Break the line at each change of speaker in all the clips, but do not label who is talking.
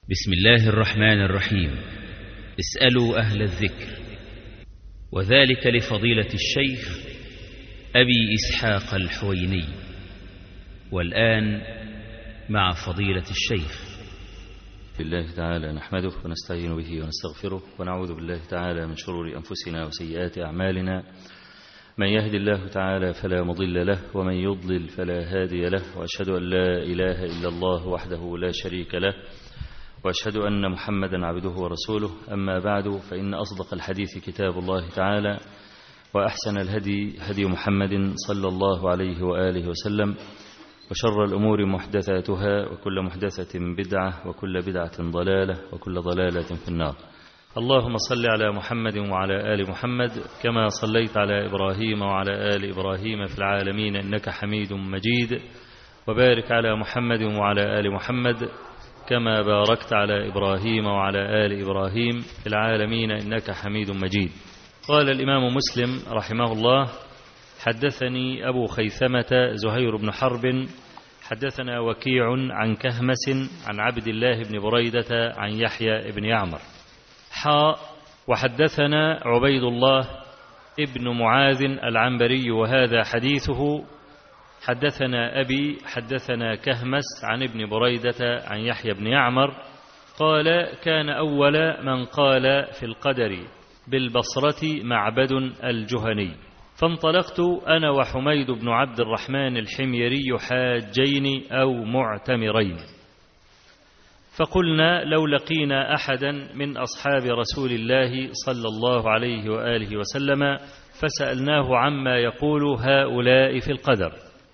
بسم الله الرحمن الرحيم اسألوا أهل الذكر وذلك لفضيلة الشيخ أبي إسحاق الحويني والآن مع فضيلة الشيخ
بالله تعالى نحمده ونستعين به ونستغفره ونعوذ بالله تعالى من شرور أنفسنا وسيئات أعمالنا من يهد الله تعالى فلا مضل له ومن يضلل فلا هادي له وأشهد أن لا إله إلا الله وحده لا شريك له وأشهد أن محمدا عبده ورسوله أما بعد فإن أصدق الحديث كتاب الله تعالى وأحسن الهدي هدي محمد صلى الله عليه وآله وسلم وشر الأمور محدثاتها وكل محدثة بدعة وكل بدعة ضلالة وكل ضلالة في النار اللهم صل على محمد وعلى آل محمد كما صليت على إبراهيم وعلى آل إبراهيم في العالمين إنك حميد مجيد وبارك على محمد وعلى آل محمد كما باركت على إبراهيم وعلى آل إبراهيم في العالمين إنك حميد مجيد قال الإمام مسلم رحمه الله حدثني أبو خيثمة زهير بن حرب حدثنا وكيع عن كهمس عن عبد الله بن بريدة عن يحيى بن يعمر حاء وحدثنا عبيد الله ابن معاذ العنبري وهذا حديثه حدثنا أبي حدثنا كهمس عن ابن بريدة عن يحيى بن يعمر قال كان أول من قال في القدر بالبصرة معبد الجهني فانطلقت أنا وحميد بن عبد الرحمن الحميري حاجين أو معتمرين فقلنا لو لقينا أحدا من أصحاب رسول الله صلى الله عليه وآله وسلم فسألناه عما يقول هؤلاء في القدر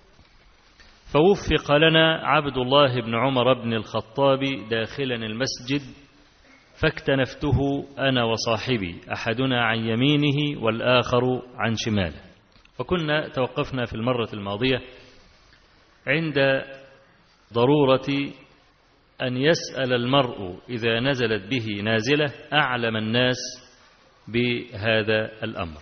فوفق لنا عبد الله بن عمر بن الخطاب داخلا المسجد فاكتنفته أنا وصاحبي أحدنا عن يمينه والآخر عن شماله وكنا توقفنا في المرة الماضية عند ضرورة أن يسأل المرء إذا نزلت به نازلة أعلم الناس بهذا الأمر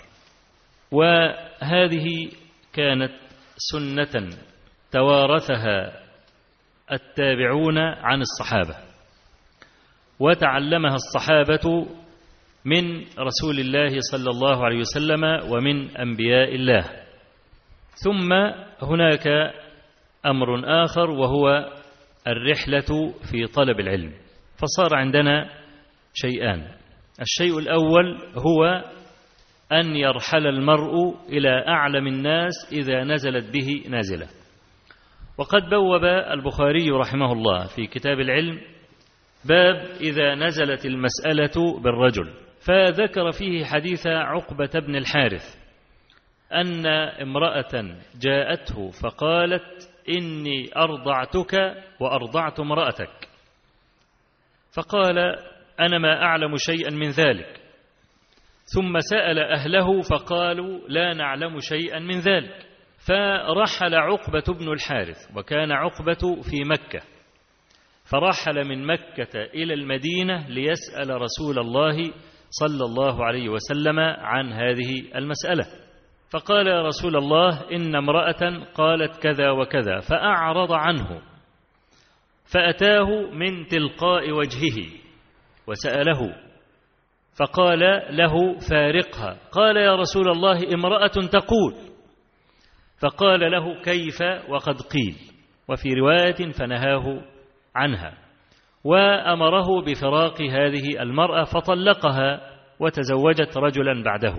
وهذه كانت سنة توارثها التابعون عن الصحابة وتعلمها الصحابة من رسول الله صلى الله عليه وسلم ومن أنبياء الله ثم هناك أمر آخر وهو الرحلة في طلب العلم فصار عندنا شيئان الشيء الأول هو أن يرحل المرء إلى أعلم الناس إذا نزلت به نازلة وقد بوب البخاري رحمه الله في كتاب العلم باب إذا نزلت المسألة بالرجل فذكر فيه حديث عقبة بن الحارث أن امرأة جاءته فقالت إني أرضعتك وأرضعت امرأتك فقال أنا ما أعلم شيئا من ذلك ثم سأل أهله فقالوا لا نعلم شيئا من ذلك فرحل عقبة بن الحارث وكان عقبة في مكة فرحل من مكة إلى المدينة ليسأل رسول الله صلى الله عليه وسلم عن هذه المسألة فقال يا رسول الله إن امرأة قالت كذا وكذا فأعرض عنه فأتاه من تلقاء وجهه وسأله فقال له فارقها قال يا رسول الله امرأة تقول فقال له كيف وقد قيل وفي رواية فنهاه عنها وأمره بفراق هذه المرأة فطلقها وتزوجت رجلا بعده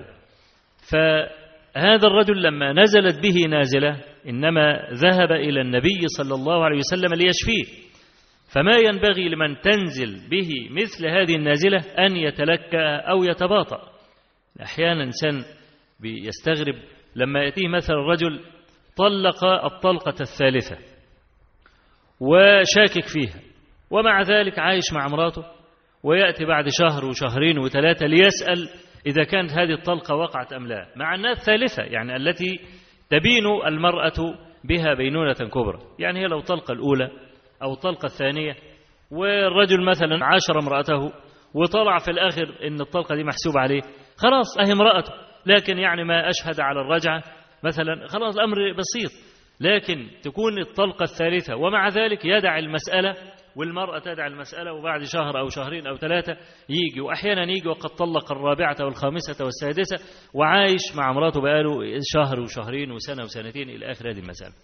فهذا الرجل لما نزلت به نازلة إنما ذهب إلى النبي صلى الله عليه وسلم ليشفيه فما ينبغي لمن تنزل به مثل هذه النازلة أن يتلكأ أو يتباطأ أحيانا إنسان بيستغرب لما يأتيه مثلا الرجل طلق الطلقة الثالثة وشاكك فيها ومع ذلك عايش مع امراته ويأتي بعد شهر وشهرين وثلاثة ليسأل إذا كانت هذه الطلقة وقعت أم لا مع أنها الثالثة يعني التي تبين المرأة بها بينونة كبرى يعني هي لو طلقة الأولى أو الطلقة الثانية والرجل مثلا عاشر امرأته وطلع في الآخر إن الطلقة دي محسوبة عليه خلاص أهي امرأته لكن يعني ما أشهد على الرجعة مثلا خلاص الأمر بسيط لكن تكون الطلقة الثالثة ومع ذلك يدع المسألة والمرأة تدعى المسألة وبعد شهر أو شهرين أو ثلاثة يجي وأحيانا يجي وقد طلق الرابعة والخامسة والسادسة وعايش مع مراته بقاله شهر وشهرين وسنة وسنتين إلى آخر هذه المسألة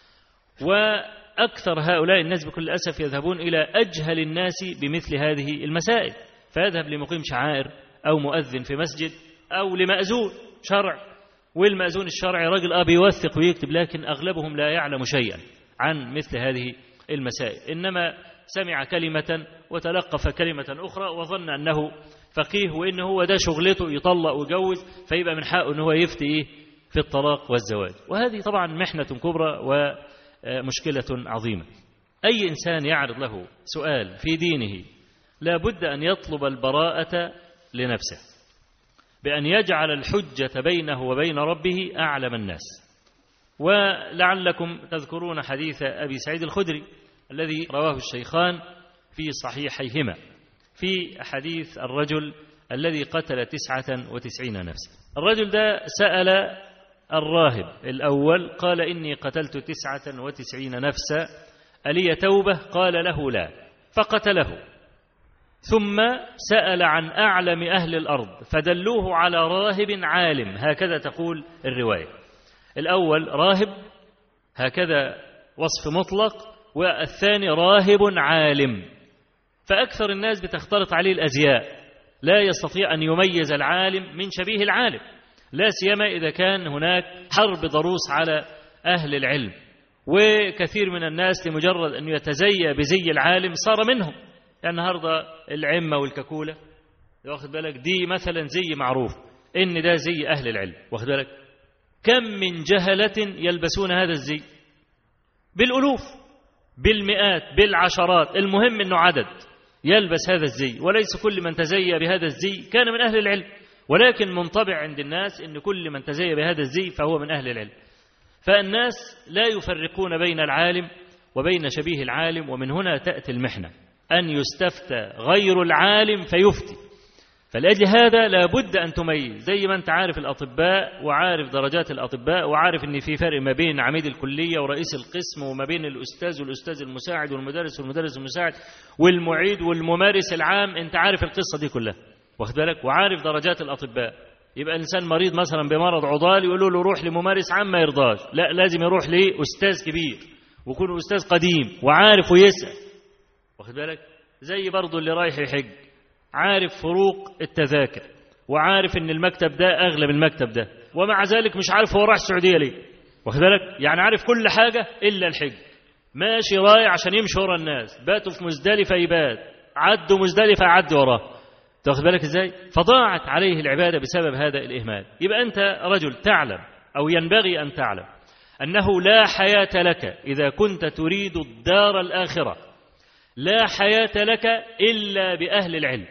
وأكثر هؤلاء الناس بكل أسف يذهبون إلى أجهل الناس بمثل هذه المسائل فيذهب لمقيم شعائر أو مؤذن في مسجد أو لمأذون شرع والمأذون الشرعي راجل أه بيوثق ويكتب لكن أغلبهم لا يعلم شيئا عن مثل هذه المسائل إنما سمع كلمة وتلقف كلمة أخرى وظن أنه فقيه وإن هو ده شغلته يطلق ويجوز فيبقى من حقه أنه يفتي إيه في الطلاق والزواج وهذه طبعا محنة كبرى ومشكلة عظيمة أي إنسان يعرض له سؤال في دينه لا بد أن يطلب البراءة لنفسه بأن يجعل الحجة بينه وبين ربه أعلم الناس ولعلكم تذكرون حديث أبي سعيد الخدري الذي رواه الشيخان في صحيحيهما في حديث الرجل الذي قتل تسعة وتسعين نفسا الرجل ده سأل الراهب الأول قال إني قتلت تسعة وتسعين نفسا ألي توبة قال له لا فقتله ثم سأل عن أعلم أهل الأرض فدلوه على راهب عالم هكذا تقول الرواية الأول راهب هكذا وصف مطلق والثاني راهب عالم فأكثر الناس بتختلط عليه الأزياء لا يستطيع أن يميز العالم من شبيه العالم لا سيما إذا كان هناك حرب ضروس على أهل العلم وكثير من الناس لمجرد أن يتزيى بزي العالم صار منهم يعني النهارده العمة والككولة واخد بالك دي مثلا زي معروف إن ده زي أهل العلم واخد بالك كم من جهلة يلبسون هذا الزي بالألوف بالمئات بالعشرات المهم أنه عدد يلبس هذا الزي وليس كل من تزيى بهذا الزي كان من أهل العلم ولكن منطبع عند الناس أن كل من تزيى بهذا الزي فهو من أهل العلم فالناس لا يفرقون بين العالم وبين شبيه العالم ومن هنا تأتي المحنة أن يستفتى غير العالم فيفتي فلأجل هذا لابد أن تميز زي ما أنت عارف الأطباء وعارف درجات الأطباء وعارف أن في فرق ما بين عميد الكلية ورئيس القسم وما بين الأستاذ والأستاذ المساعد والمدرس والمدرس المساعد والمعيد والممارس العام أنت عارف القصة دي كلها واخد بالك وعارف درجات الأطباء يبقى إنسان مريض مثلا بمرض عضال يقولوا له روح لممارس عام ما يرضاش لا لازم يروح لأستاذ كبير ويكون أستاذ قديم وعارف ويسأل واخد بالك زي برضه اللي رايح يحج عارف فروق التذاكر وعارف ان المكتب ده اغلى من المكتب ده ومع ذلك مش عارف هو راح السعوديه ليه واخد بالك يعني عارف كل حاجه الا الحج ماشي رايح عشان يمشي ورا الناس باتوا في مزدلفه يبات عدوا مزدلفه يعدي وراه تاخد بالك ازاي فضاعت عليه العباده بسبب هذا الاهمال يبقى انت رجل تعلم او ينبغي ان تعلم انه لا حياه لك اذا كنت تريد الدار الاخره لا حياة لك إلا بأهل العلم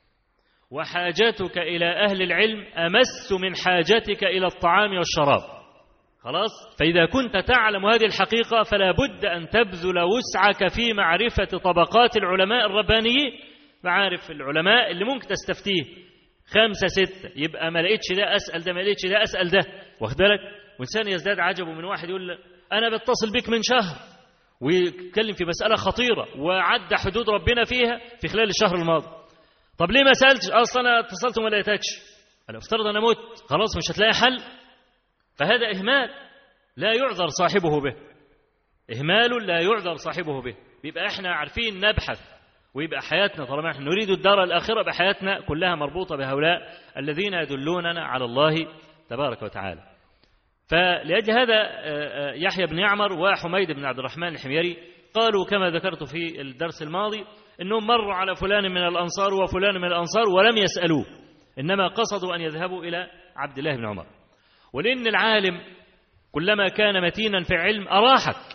وحاجتك إلى أهل العلم أمس من حاجتك إلى الطعام والشراب خلاص فإذا كنت تعلم هذه الحقيقة فلا بد أن تبذل وسعك في معرفة طبقات العلماء الربانيين معارف العلماء اللي ممكن تستفتيه خمسة ستة يبقى ما لقيتش ده أسأل ده ما لقيتش ده أسأل ده واخد بالك وإنسان يزداد عجبه من واحد يقول أنا بتصل بك من شهر ويتكلم في مسألة خطيرة وعدى حدود ربنا فيها في خلال الشهر الماضي طب ليه ما سألتش أصلا أنا اتصلت وما لقيتكش أنا افترض أنا مت خلاص مش هتلاقي حل فهذا إهمال لا يعذر صاحبه به إهمال لا يعذر صاحبه به بيبقى إحنا عارفين نبحث ويبقى حياتنا طالما احنا نريد الدار الآخرة يبقى حياتنا كلها مربوطة بهؤلاء الذين يدلوننا على الله تبارك وتعالى فلأجل هذا يحيى بن يعمر وحميد بن عبد الرحمن الحميري قالوا كما ذكرت في الدرس الماضي أنهم مروا على فلان من الأنصار وفلان من الأنصار ولم يسألوه إنما قصدوا أن يذهبوا إلى عبد الله بن عمر ولأن العالم كلما كان متينا في العلم أراحك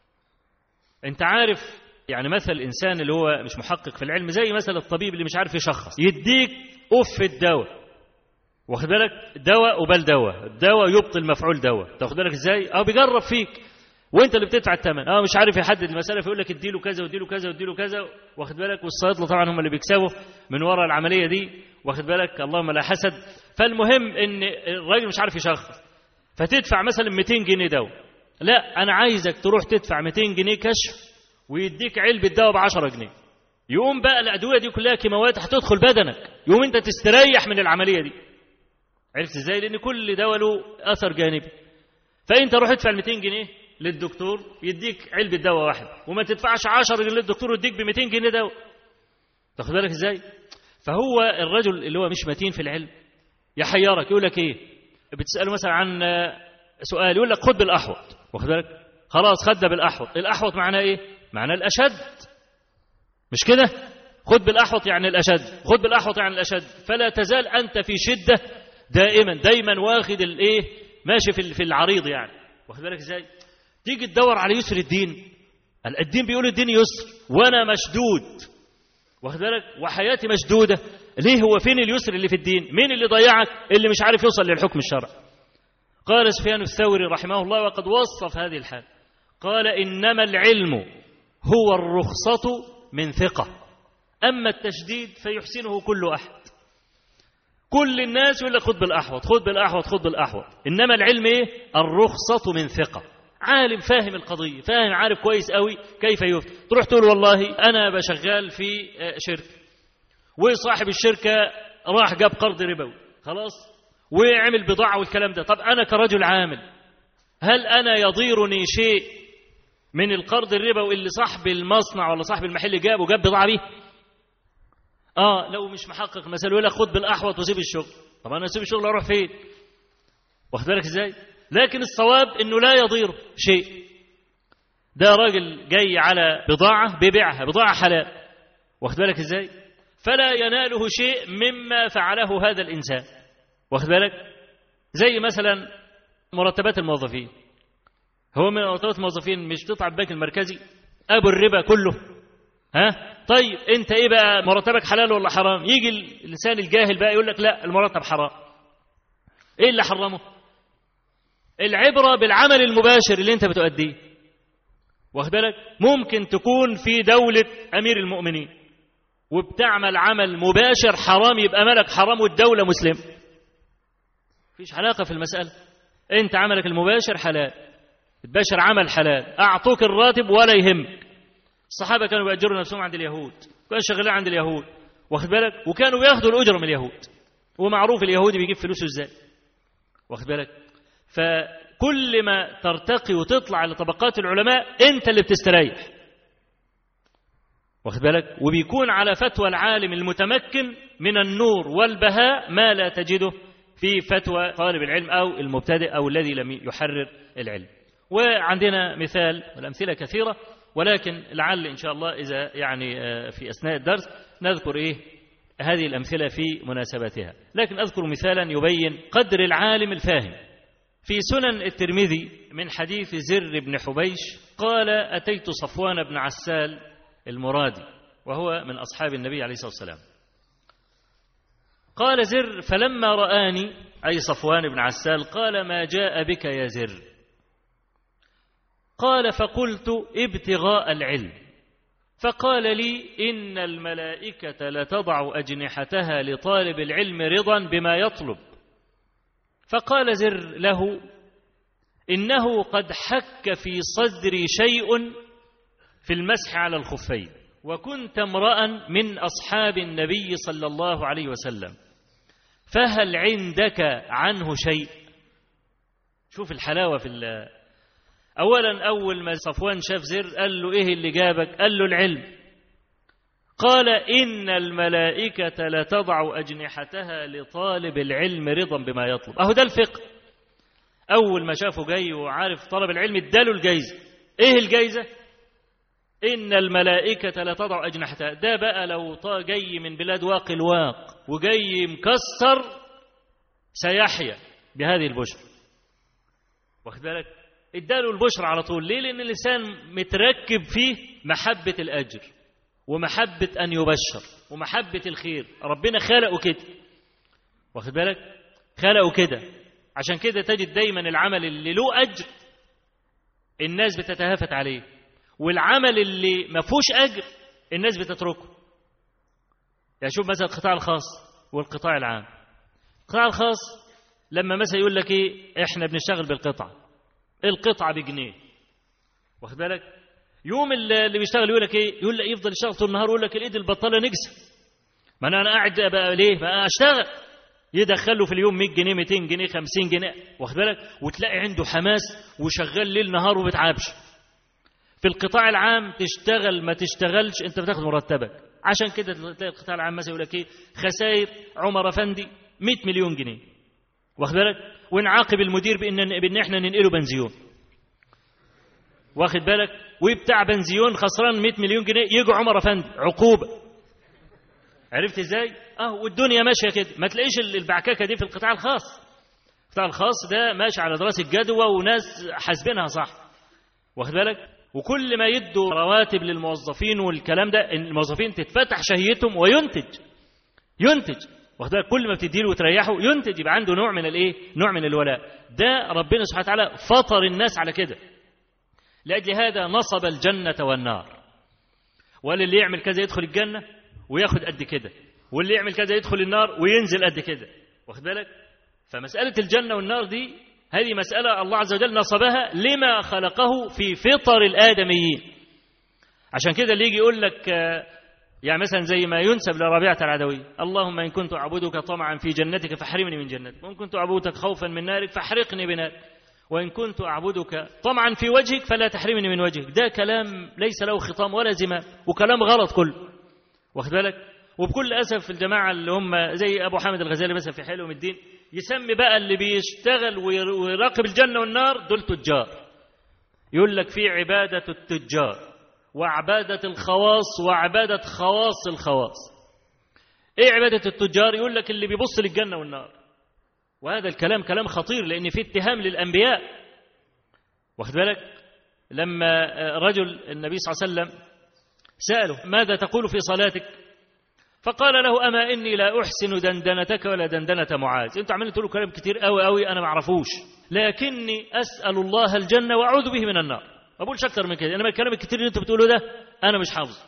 أنت عارف يعني مثل الإنسان اللي هو مش محقق في العلم زي مثل الطبيب اللي مش عارف يشخص يديك أف الدواء واخد بالك دواء وبل دواء الدواء يبطل مفعول دواء تاخد بالك ازاي اه بيجرب فيك وانت اللي بتدفع الثمن اه مش عارف يحدد المساله فيقول لك اديله كذا واديله كذا واديله كذا واخد بالك والصيادله طبعا هم اللي بيكسبوا من وراء العمليه دي واخد بالك اللهم لا حسد فالمهم ان الراجل مش عارف يشخص فتدفع مثلا 200 جنيه دواء لا انا عايزك تروح تدفع 200 جنيه كشف ويديك علبة دواء ب 10 جنيه يقوم بقى الأدوية دي كلها كيماويات هتدخل بدنك يقوم أنت تستريح من العملية دي عرفت ازاي لأن كل دواء له أثر جانبي فأنت روح ادفع ال 200 جنيه للدكتور يديك علبة دواء واحد وما تدفعش 10 جنيه للدكتور ويديك ب 200 جنيه دواء تاخد بالك ازاي فهو الرجل اللي هو مش متين في العلم يحيرك يقول لك ايه بتساله مثلا عن سؤال يقول لك خد بالاحوط واخد بالك خلاص خد بالاحوط الاحوط معناه ايه معناه الاشد مش كده خد بالاحوط يعني الاشد خد بالاحوط يعني الاشد فلا تزال انت في شده دائما دايما واخد الايه ماشي في في العريض يعني واخد بالك ازاي تيجي تدور على يسر الدين الدين بيقول الدين يسر وانا مشدود واخد بالك وحياتي مشدوده ليه هو فين اليسر اللي في الدين مين اللي ضيعك اللي مش عارف يوصل للحكم الشرعي قال سفيان الثوري رحمه الله وقد وصف هذه الحال قال انما العلم هو الرخصه من ثقه اما التشديد فيحسنه كل احد كل الناس يقول لك خد بالاحوط خد بالاحوط خد بالاحوط انما العلم ايه الرخصه من ثقه عالم فاهم القضيه فاهم عارف كويس قوي كيف يفتي تروح تقول والله انا بشغال في شركه وصاحب الشركه راح جاب قرض ربوي خلاص وعمل بضاعه والكلام ده طب انا كرجل عامل هل انا يضيرني شيء من القرض الربوي اللي صاحب المصنع ولا صاحب المحل جابه جاب بضاعه بيه اه لو مش محقق مثلا يقول لك خد بالاحوط وسيب الشغل طب انا اسيب الشغل اروح فين واخد بالك ازاي لكن الصواب انه لا يضير شيء ده راجل جاي على بضاعه بيبيعها بضاعه حلال واخد بالك ازاي فلا يناله شيء مما فعله هذا الانسان واخد بالك زي مثلا مرتبات الموظفين هو من مرتبات الموظفين مش تطلع البنك المركزي ابو الربا كله ها طيب انت ايه بقى مرتبك حلال ولا حرام يجي اللسان الجاهل بقى يقول لك لا المرتب حرام ايه اللي حرمه العبره بالعمل المباشر اللي انت بتؤديه واخد بالك ممكن تكون في دوله امير المؤمنين وبتعمل عمل مباشر حرام يبقى ملك حرام والدوله مسلم مفيش علاقه في المساله انت عملك المباشر حلال تباشر عمل حلال اعطوك الراتب ولا يهمك الصحابة كانوا بيأجروا نفسهم عند اليهود كانوا شغالين عند اليهود واخد بالك وكانوا بياخدوا الأجرة من اليهود ومعروف اليهودي بيجيب فلوسه ازاي واخد بالك فكل ما ترتقي وتطلع لطبقات العلماء انت اللي بتستريح واخد بالك وبيكون على فتوى العالم المتمكن من النور والبهاء ما لا تجده في فتوى طالب العلم أو المبتدئ أو الذي لم يحرر العلم وعندنا مثال والأمثلة كثيرة ولكن لعل إن شاء الله إذا يعني في أثناء الدرس نذكر إيه هذه الأمثلة في مناسبتها لكن أذكر مثالا يبين قدر العالم الفاهم في سنن الترمذي من حديث زر بن حبيش قال أتيت صفوان بن عسال المرادي وهو من أصحاب النبي عليه الصلاة والسلام قال زر فلما رآني أي صفوان بن عسال قال ما جاء بك يا زر قال فقلت ابتغاء العلم فقال لي إن الملائكة لتضع أجنحتها لطالب العلم رضا بما يطلب فقال زر له إنه قد حك في صدري شيء في المسح على الخفين وكنت امرأ من أصحاب النبي صلى الله عليه وسلم فهل عندك عنه شيء شوف الحلاوة في الله أولا أول ما صفوان شاف زر قال له إيه اللي جابك قال له العلم قال إن الملائكة لتضع أجنحتها لطالب العلم رضا بما يطلب أهو ده الفقه أول ما شافه جاي وعارف طلب العلم اداله الجايزة إيه الجايزة إن الملائكة لتضع أجنحتها ده بقى لو جاي من بلاد واق الواق وجاي مكسر سيحيا بهذه البشر واخد بالك اداله البشرى على طول ليه لان اللسان متركب فيه محبه الاجر ومحبه ان يبشر ومحبه الخير ربنا خلقه كده واخد بالك خلقه كده عشان كده تجد دايما العمل اللي له اجر الناس بتتهافت عليه والعمل اللي ما فيهوش اجر الناس بتتركه يعني شوف مثلا القطاع الخاص والقطاع العام القطاع الخاص لما مثلا يقول لك ايه احنا بنشتغل بالقطعه القطعة بجنيه واخد بالك يوم اللي بيشتغل يقول لك ايه يقول لك يفضل يشتغل طول النهار يقول لك الايد البطاله نجسه ما انا انا قاعد بقى ليه بقى اشتغل يدخله في اليوم 100 جنيه 200 جنيه 50 جنيه واخد بالك وتلاقي عنده حماس وشغال ليل نهار وما بيتعبش في القطاع العام تشتغل ما تشتغلش انت بتاخد مرتبك عشان كده تلاقي القطاع العام مثلا يقول لك ايه خسائر عمر افندي 100 مليون جنيه واخد بالك ونعاقب المدير بان بان احنا ننقله بنزيون واخد بالك وبتاع بنزيون خسران 100 مليون جنيه يجي عمر افندي عقوبه عرفت ازاي اه والدنيا ماشيه كده ما تلاقيش البعككه دي في القطاع الخاص القطاع الخاص ده ماشي على دراسه جدوى وناس حاسبينها صح واخد بالك وكل ما يدوا رواتب للموظفين والكلام ده الموظفين تتفتح شهيتهم وينتج ينتج واخد بالك كل ما بتديله وتريحه ينتج يبقى عنده نوع من الايه نوع من الولاء ده ربنا سبحانه وتعالى فطر الناس على كده لاجل هذا نصب الجنه والنار وللي يعمل كذا يدخل الجنه وياخد قد كده واللي يعمل كذا يدخل النار وينزل قد كده واخد بالك فمساله الجنه والنار دي هذه مساله الله عز وجل نصبها لما خلقه في فطر الادميين عشان كده اللي يجي يقول لك يعني مثلا زي ما ينسب لربيعة العدوي اللهم إن كنت أعبدك طمعا في جنتك فاحرمني من جنتك وإن كنت أعبدك خوفا من نارك فاحرقني بنارك وإن كنت أعبدك طمعا في وجهك فلا تحرمني من وجهك ده كلام ليس له خطام ولا زمام وكلام غلط كله واخد بالك وبكل أسف الجماعة اللي هم زي أبو حامد الغزالي مثلا في حلم الدين يسمي بقى اللي بيشتغل ويراقب الجنة والنار دول تجار يقول لك في عبادة التجار وعبادة الخواص وعبادة خواص الخواص ايه عبادة التجار يقول لك اللي بيبص للجنة والنار وهذا الكلام كلام خطير لأن فيه اتهام للأنبياء واخد بالك لما رجل النبي صلى الله عليه وسلم سأله ماذا تقول في صلاتك فقال له أما إني لا أحسن دندنتك ولا دندنة معاذ أنتوا عمالين تقولوا كلام كتير قوي قوي أنا ما أعرفوش لكني أسأل الله الجنة وأعوذ به من النار ما بقولش أكتر من كده إنما الكلام الكتير اللي أنتوا بتقولوه ده أنا مش حافظه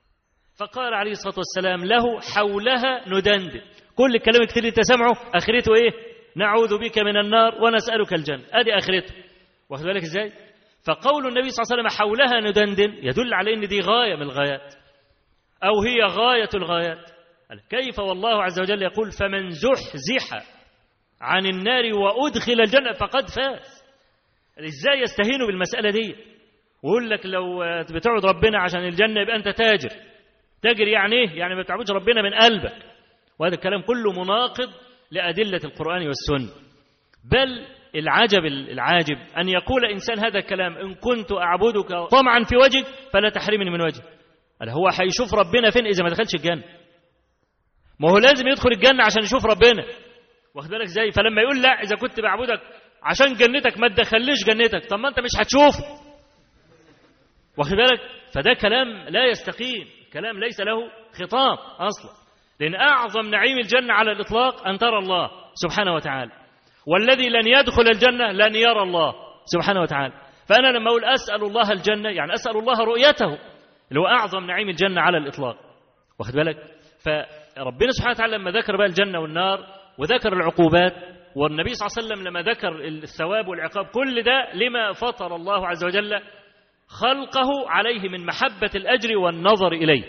فقال عليه الصلاة والسلام له حولها ندندن كل الكلام الكتير اللي أنت سامعه آخرته إيه نعوذ بك من النار ونسألك الجنة أدي آخرته واخد بالك إزاي فقول النبي صلى الله عليه وسلم حولها ندندن يدل على ان دي غايه من الغايات او هي غايه الغايات كيف والله عز وجل يقول فمن زحزح عن النار وادخل الجنه فقد فاز ازاي يستهينوا بالمساله دي ويقول لك لو بتعبد ربنا عشان الجنه يبقى انت تاجر تاجر يعني ايه يعني ما بتعبدش ربنا من قلبك وهذا الكلام كله مناقض لادله القران والسنه بل العجب العاجب أن يقول إنسان هذا الكلام إن كنت أعبدك طمعا في وجهك فلا تحرمني من وجهك هو هيشوف ربنا فين إذا ما دخلش الجنة ما هو لازم يدخل الجنة عشان يشوف ربنا واخد بالك ازاي فلما يقول لا إذا كنت بعبدك عشان جنتك ما تدخليش جنتك طب ما أنت مش هتشوفه واخد بالك فده كلام لا يستقيم كلام ليس له خطاب أصلا لأن أعظم نعيم الجنة على الإطلاق أن ترى الله سبحانه وتعالى والذي لن يدخل الجنة لن يرى الله سبحانه وتعالى فأنا لما أقول أسأل الله الجنة يعني أسأل الله رؤيته اللي هو أعظم نعيم الجنة على الإطلاق واخد بالك فربنا سبحانه وتعالى لما ذكر بقى الجنة والنار وذكر العقوبات والنبي صلى الله عليه وسلم لما ذكر الثواب والعقاب كل ده لما فطر الله عز وجل خلقه عليه من محبة الأجر والنظر إليه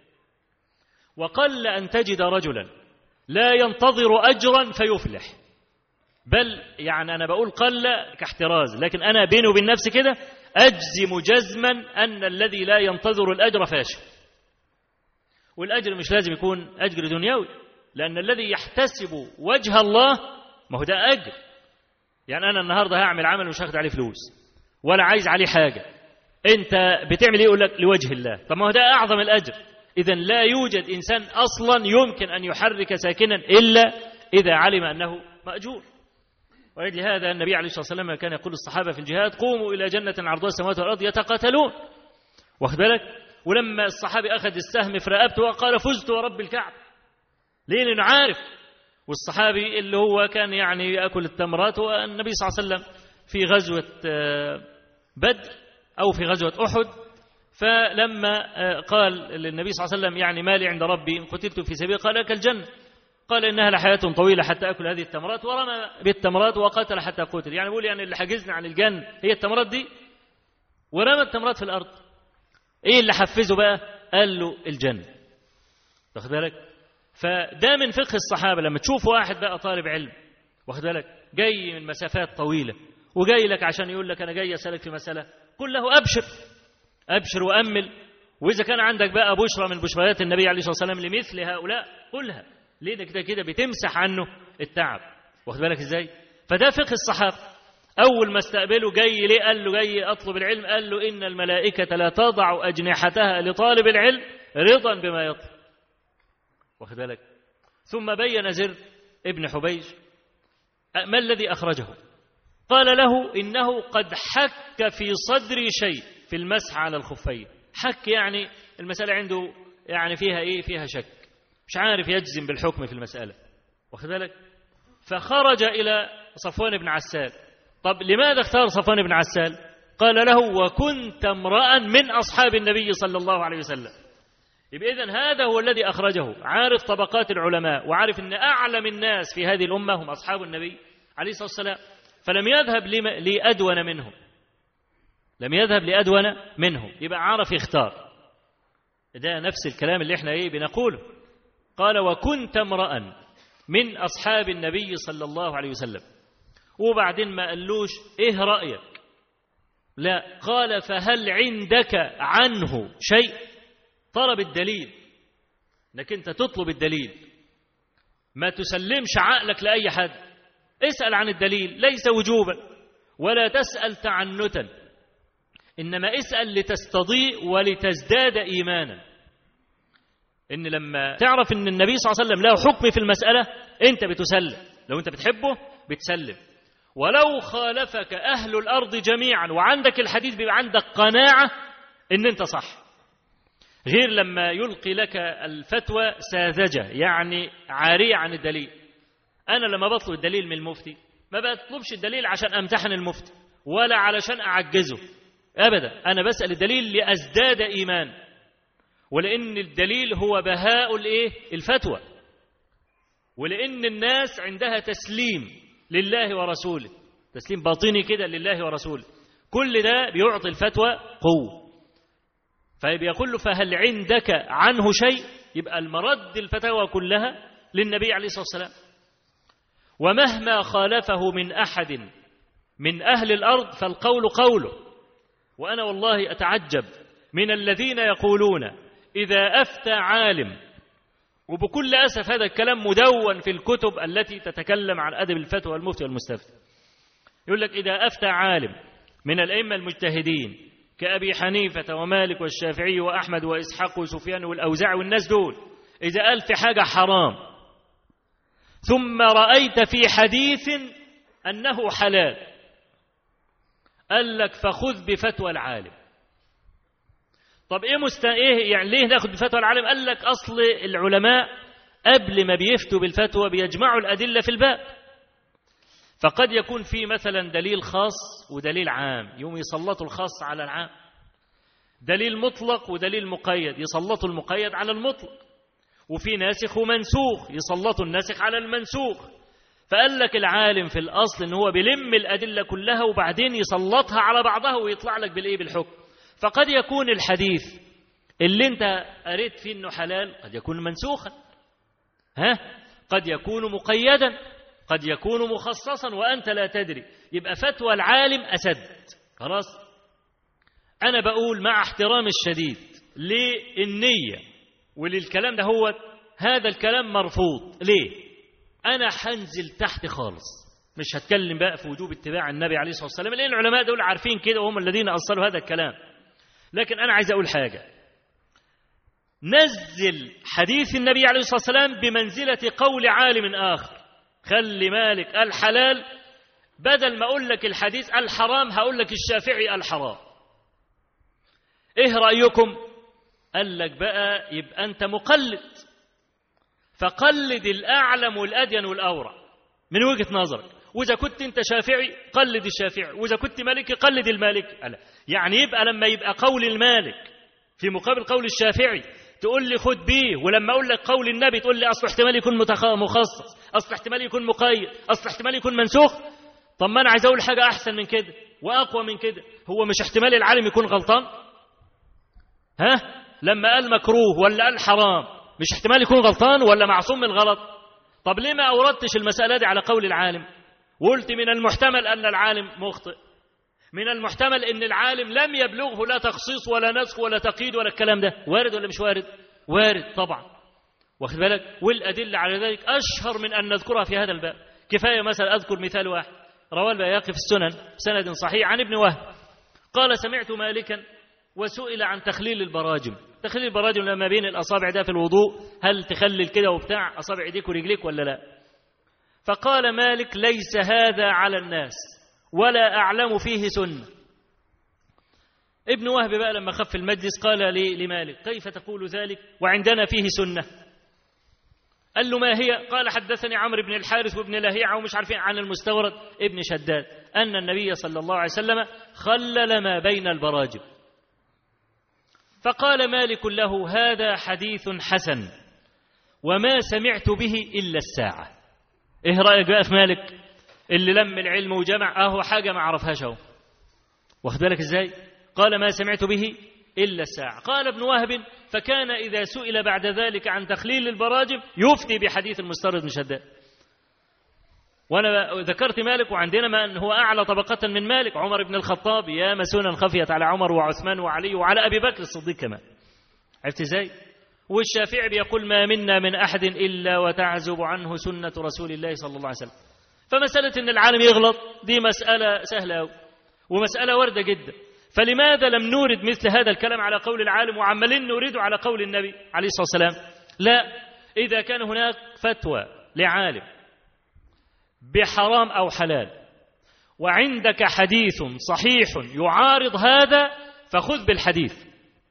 وقل أن تجد رجلا لا ينتظر أجرا فيفلح بل يعني أنا بقول قل كاحتراز لكن أنا بيني وبين نفسي كده أجزم جزما أن الذي لا ينتظر الأجر فاشل والأجر مش لازم يكون أجر دنيوي لأن الذي يحتسب وجه الله ما هو ده أجر يعني أنا النهاردة هعمل عمل مش هاخد عليه فلوس ولا عايز عليه حاجة أنت بتعمل إيه يقول لك لوجه الله طب ما هو ده أعظم الأجر إذا لا يوجد إنسان أصلا يمكن أن يحرك ساكنا إلا إذا علم أنه مأجور ولأجل هذا النبي عليه الصلاة والسلام كان يقول الصحابة في الجهاد قوموا إلى جنة عرضها السماوات والأرض يتقاتلون واخد بالك ولما الصحابي أخذ السهم في رقبته وقال فزت ورب الكعب ليه لأنه عارف والصحابي اللي هو كان يعني يأكل التمرات والنبي صلى الله عليه وسلم في غزوة بدر أو في غزوة أحد فلما قال للنبي صلى الله عليه وسلم يعني مالي عند ربي إن قتلت في سبيل قال لك الجنة قال إنها لحياة طويلة حتى أكل هذه التمرات ورمى بالتمرات وقتل حتى قتل يعني بيقول يعني اللي حجزنا عن الجنة هي التمرات دي ورمى التمرات في الأرض ايه اللي حفزه بقى قال له الجنة واخد بالك فده من فقه الصحابة لما تشوف واحد بقى طالب علم واخد بالك جاي من مسافات طويلة وجاي لك عشان يقول لك أنا جاي أسألك في مسألة قل له أبشر أبشر وأمل وإذا كان عندك بقى بشرى من بشريات النبي عليه الصلاة والسلام لمثل هؤلاء قلها ليه ده كده كده بتمسح عنه التعب واخد بالك إزاي فده فقه الصحابة أول ما استقبله جاي ليه قال له جاي أطلب العلم قال له إن الملائكة لا تضع أجنحتها لطالب العلم رضا بما يطلب واخد بالك ثم بين زر ابن حبيج ما الذي أخرجه قال له إنه قد حك في صدري شيء في المسح على الخفين حك يعني المسألة عنده يعني فيها إيه فيها شك مش عارف يجزم بالحكم في المسألة واخد بالك فخرج إلى صفوان بن عسال طب لماذا اختار صفوان بن عسال قال له وكنت امرأ من أصحاب النبي صلى الله عليه وسلم يبقى إذن هذا هو الذي أخرجه عارف طبقات العلماء وعارف أن أعلم الناس في هذه الأمة هم أصحاب النبي عليه الصلاة والسلام فلم يذهب لأدون منهم لم يذهب لأدون منهم يبقى عرف يختار ده نفس الكلام اللي احنا ايه بنقوله قال وكنت امرأ من أصحاب النبي صلى الله عليه وسلم وبعدين ما قالوش ايه رأيك لا قال فهل عندك عنه شيء طلب الدليل انك انت تطلب الدليل ما تسلمش عقلك لأي حد اسأل عن الدليل ليس وجوبا ولا تسأل تعنتا إنما اسأل لتستضيء ولتزداد إيمانا إن لما تعرف إن النبي صلى الله عليه وسلم له حكم في المسألة أنت بتسلم لو أنت بتحبه بتسلم ولو خالفك أهل الأرض جميعا وعندك الحديث بيبقى عندك قناعة إن أنت صح غير لما يلقي لك الفتوى ساذجة يعني عارية عن الدليل أنا لما بطلب الدليل من المفتي ما بطلبش الدليل عشان أمتحن المفتي ولا علشان أعجزه أبدا أنا بسأل الدليل لأزداد إيمان ولأن الدليل هو بهاء الإيه؟ الفتوى ولأن الناس عندها تسليم لله ورسوله تسليم باطني كده لله ورسوله كل ده بيعطي الفتوى قوة فبيقول له فهل عندك عنه شيء يبقى المرد الفتاوى كلها للنبي عليه الصلاة والسلام ومهما خالفه من أحد من أهل الأرض فالقول قوله وأنا والله أتعجب من الذين يقولون إذا أفتى عالم وبكل أسف هذا الكلام مدون في الكتب التي تتكلم عن أدب الفتوى والمفتي والمستفتي يقول لك إذا أفتى عالم من الأئمة المجتهدين كأبي حنيفة ومالك والشافعي وأحمد وإسحاق وسفيان والأوزاع والناس دول إذا قال في حاجة حرام ثم رأيت في حديث أنه حلال قال لك فخذ بفتوى العالم طب ايه مست ايه يعني ليه ناخد بفتوى العالم قال لك اصل العلماء قبل ما بيفتوا بالفتوى بيجمعوا الادله في الباب فقد يكون في مثلا دليل خاص ودليل عام يوم يسلطوا الخاص على العام دليل مطلق ودليل مقيد يسلطوا المقيد على المطلق وفي ناسخ ومنسوخ يسلطوا الناسخ على المنسوخ فقال لك العالم في الأصل إن هو بيلم الأدلة كلها وبعدين يسلطها على بعضها ويطلع لك بالإيه بالحكم فقد يكون الحديث اللي انت قريت فيه انه حلال قد يكون منسوخا ها قد يكون مقيدا قد يكون مخصصا وانت لا تدري يبقى فتوى العالم اسد خلاص انا بقول مع احترام الشديد للنيه وللكلام ده هو هذا الكلام مرفوض ليه انا حنزل تحت خالص مش هتكلم بقى في وجوب اتباع النبي عليه الصلاه والسلام لان العلماء دول عارفين كده وهم الذين اصلوا هذا الكلام لكن أنا عايز أقول حاجة نزل حديث النبي عليه الصلاة والسلام بمنزلة قول عالم آخر خلي مالك الحلال بدل ما أقول لك الحديث الحرام هقول لك الشافعي الحرام إيه رأيكم قال لك بقى يبقى أنت مقلد فقلد الأعلم والأدين والأورع من وجهة نظرك وإذا كنت أنت شافعي قلد الشافعي وإذا كنت مالكي قلد المالكي يعني يبقى لما يبقى قول المالك في مقابل قول الشافعي تقول لي خد بيه ولما أقول لك قول النبي تقول لي أصل احتمال يكون مخصص أصل احتمال يكون مقيد أصل احتمال يكون منسوخ طب ما أنا عايز أقول حاجة أحسن من كده وأقوى من كده هو مش احتمال العالم يكون غلطان ها لما قال مكروه ولا قال حرام مش احتمال يكون غلطان ولا معصوم من الغلط طب ليه ما أوردتش المسألة دي على قول العالم وقلت من المحتمل أن العالم مخطئ من المحتمل أن العالم لم يبلغه لا تخصيص ولا نسخ ولا تقييد ولا الكلام ده وارد ولا مش وارد وارد طبعا واخد بالك والأدلة على ذلك أشهر من أن نذكرها في هذا الباب كفاية مثلا أذكر مثال واحد رواه البياقي في السنن بسند صحيح عن ابن وهب قال سمعت مالكا وسئل عن تخليل البراجم تخليل البراجم لما بين الأصابع ده في الوضوء هل تخلل كده وبتاع أصابع إيديك ورجليك ولا لا فقال مالك ليس هذا على الناس ولا أعلم فيه سنة ابن وهب بقى لما خف المجلس قال لي لمالك كيف تقول ذلك وعندنا فيه سنة قال له ما هي قال حدثني عمرو بن الحارث وابن لهيعة ومش عارفين عن المستورد ابن شداد أن النبي صلى الله عليه وسلم خلل ما بين البراجم فقال مالك له هذا حديث حسن وما سمعت به إلا الساعة إيه رأيك بقى في مالك اللي لم العلم وجمع أهو حاجة ما عرفهاش أهو واخد بالك إزاي قال ما سمعت به إلا الساعة قال ابن وهب فكان إذا سئل بعد ذلك عن تخليل البراجم يفتي بحديث المستورد بن شداد وأنا ذكرت مالك وعندنا من هو أعلى طبقة من مالك عمر بن الخطاب يا مسونا خفيت على عمر وعثمان وعلي وعلى أبي بكر الصديق كمان عرفت إزاي والشافعي بيقول ما منا من أحد إلا وتعزب عنه سنة رسول الله صلى الله عليه وسلم فمسألة أن العالم يغلط دي مسألة سهلة أوي ومسألة واردة جدا فلماذا لم نورد مثل هذا الكلام على قول العالم وعمالين نورده على قول النبي عليه الصلاة والسلام لا إذا كان هناك فتوى لعالم بحرام أو حلال وعندك حديث صحيح يعارض هذا فخذ بالحديث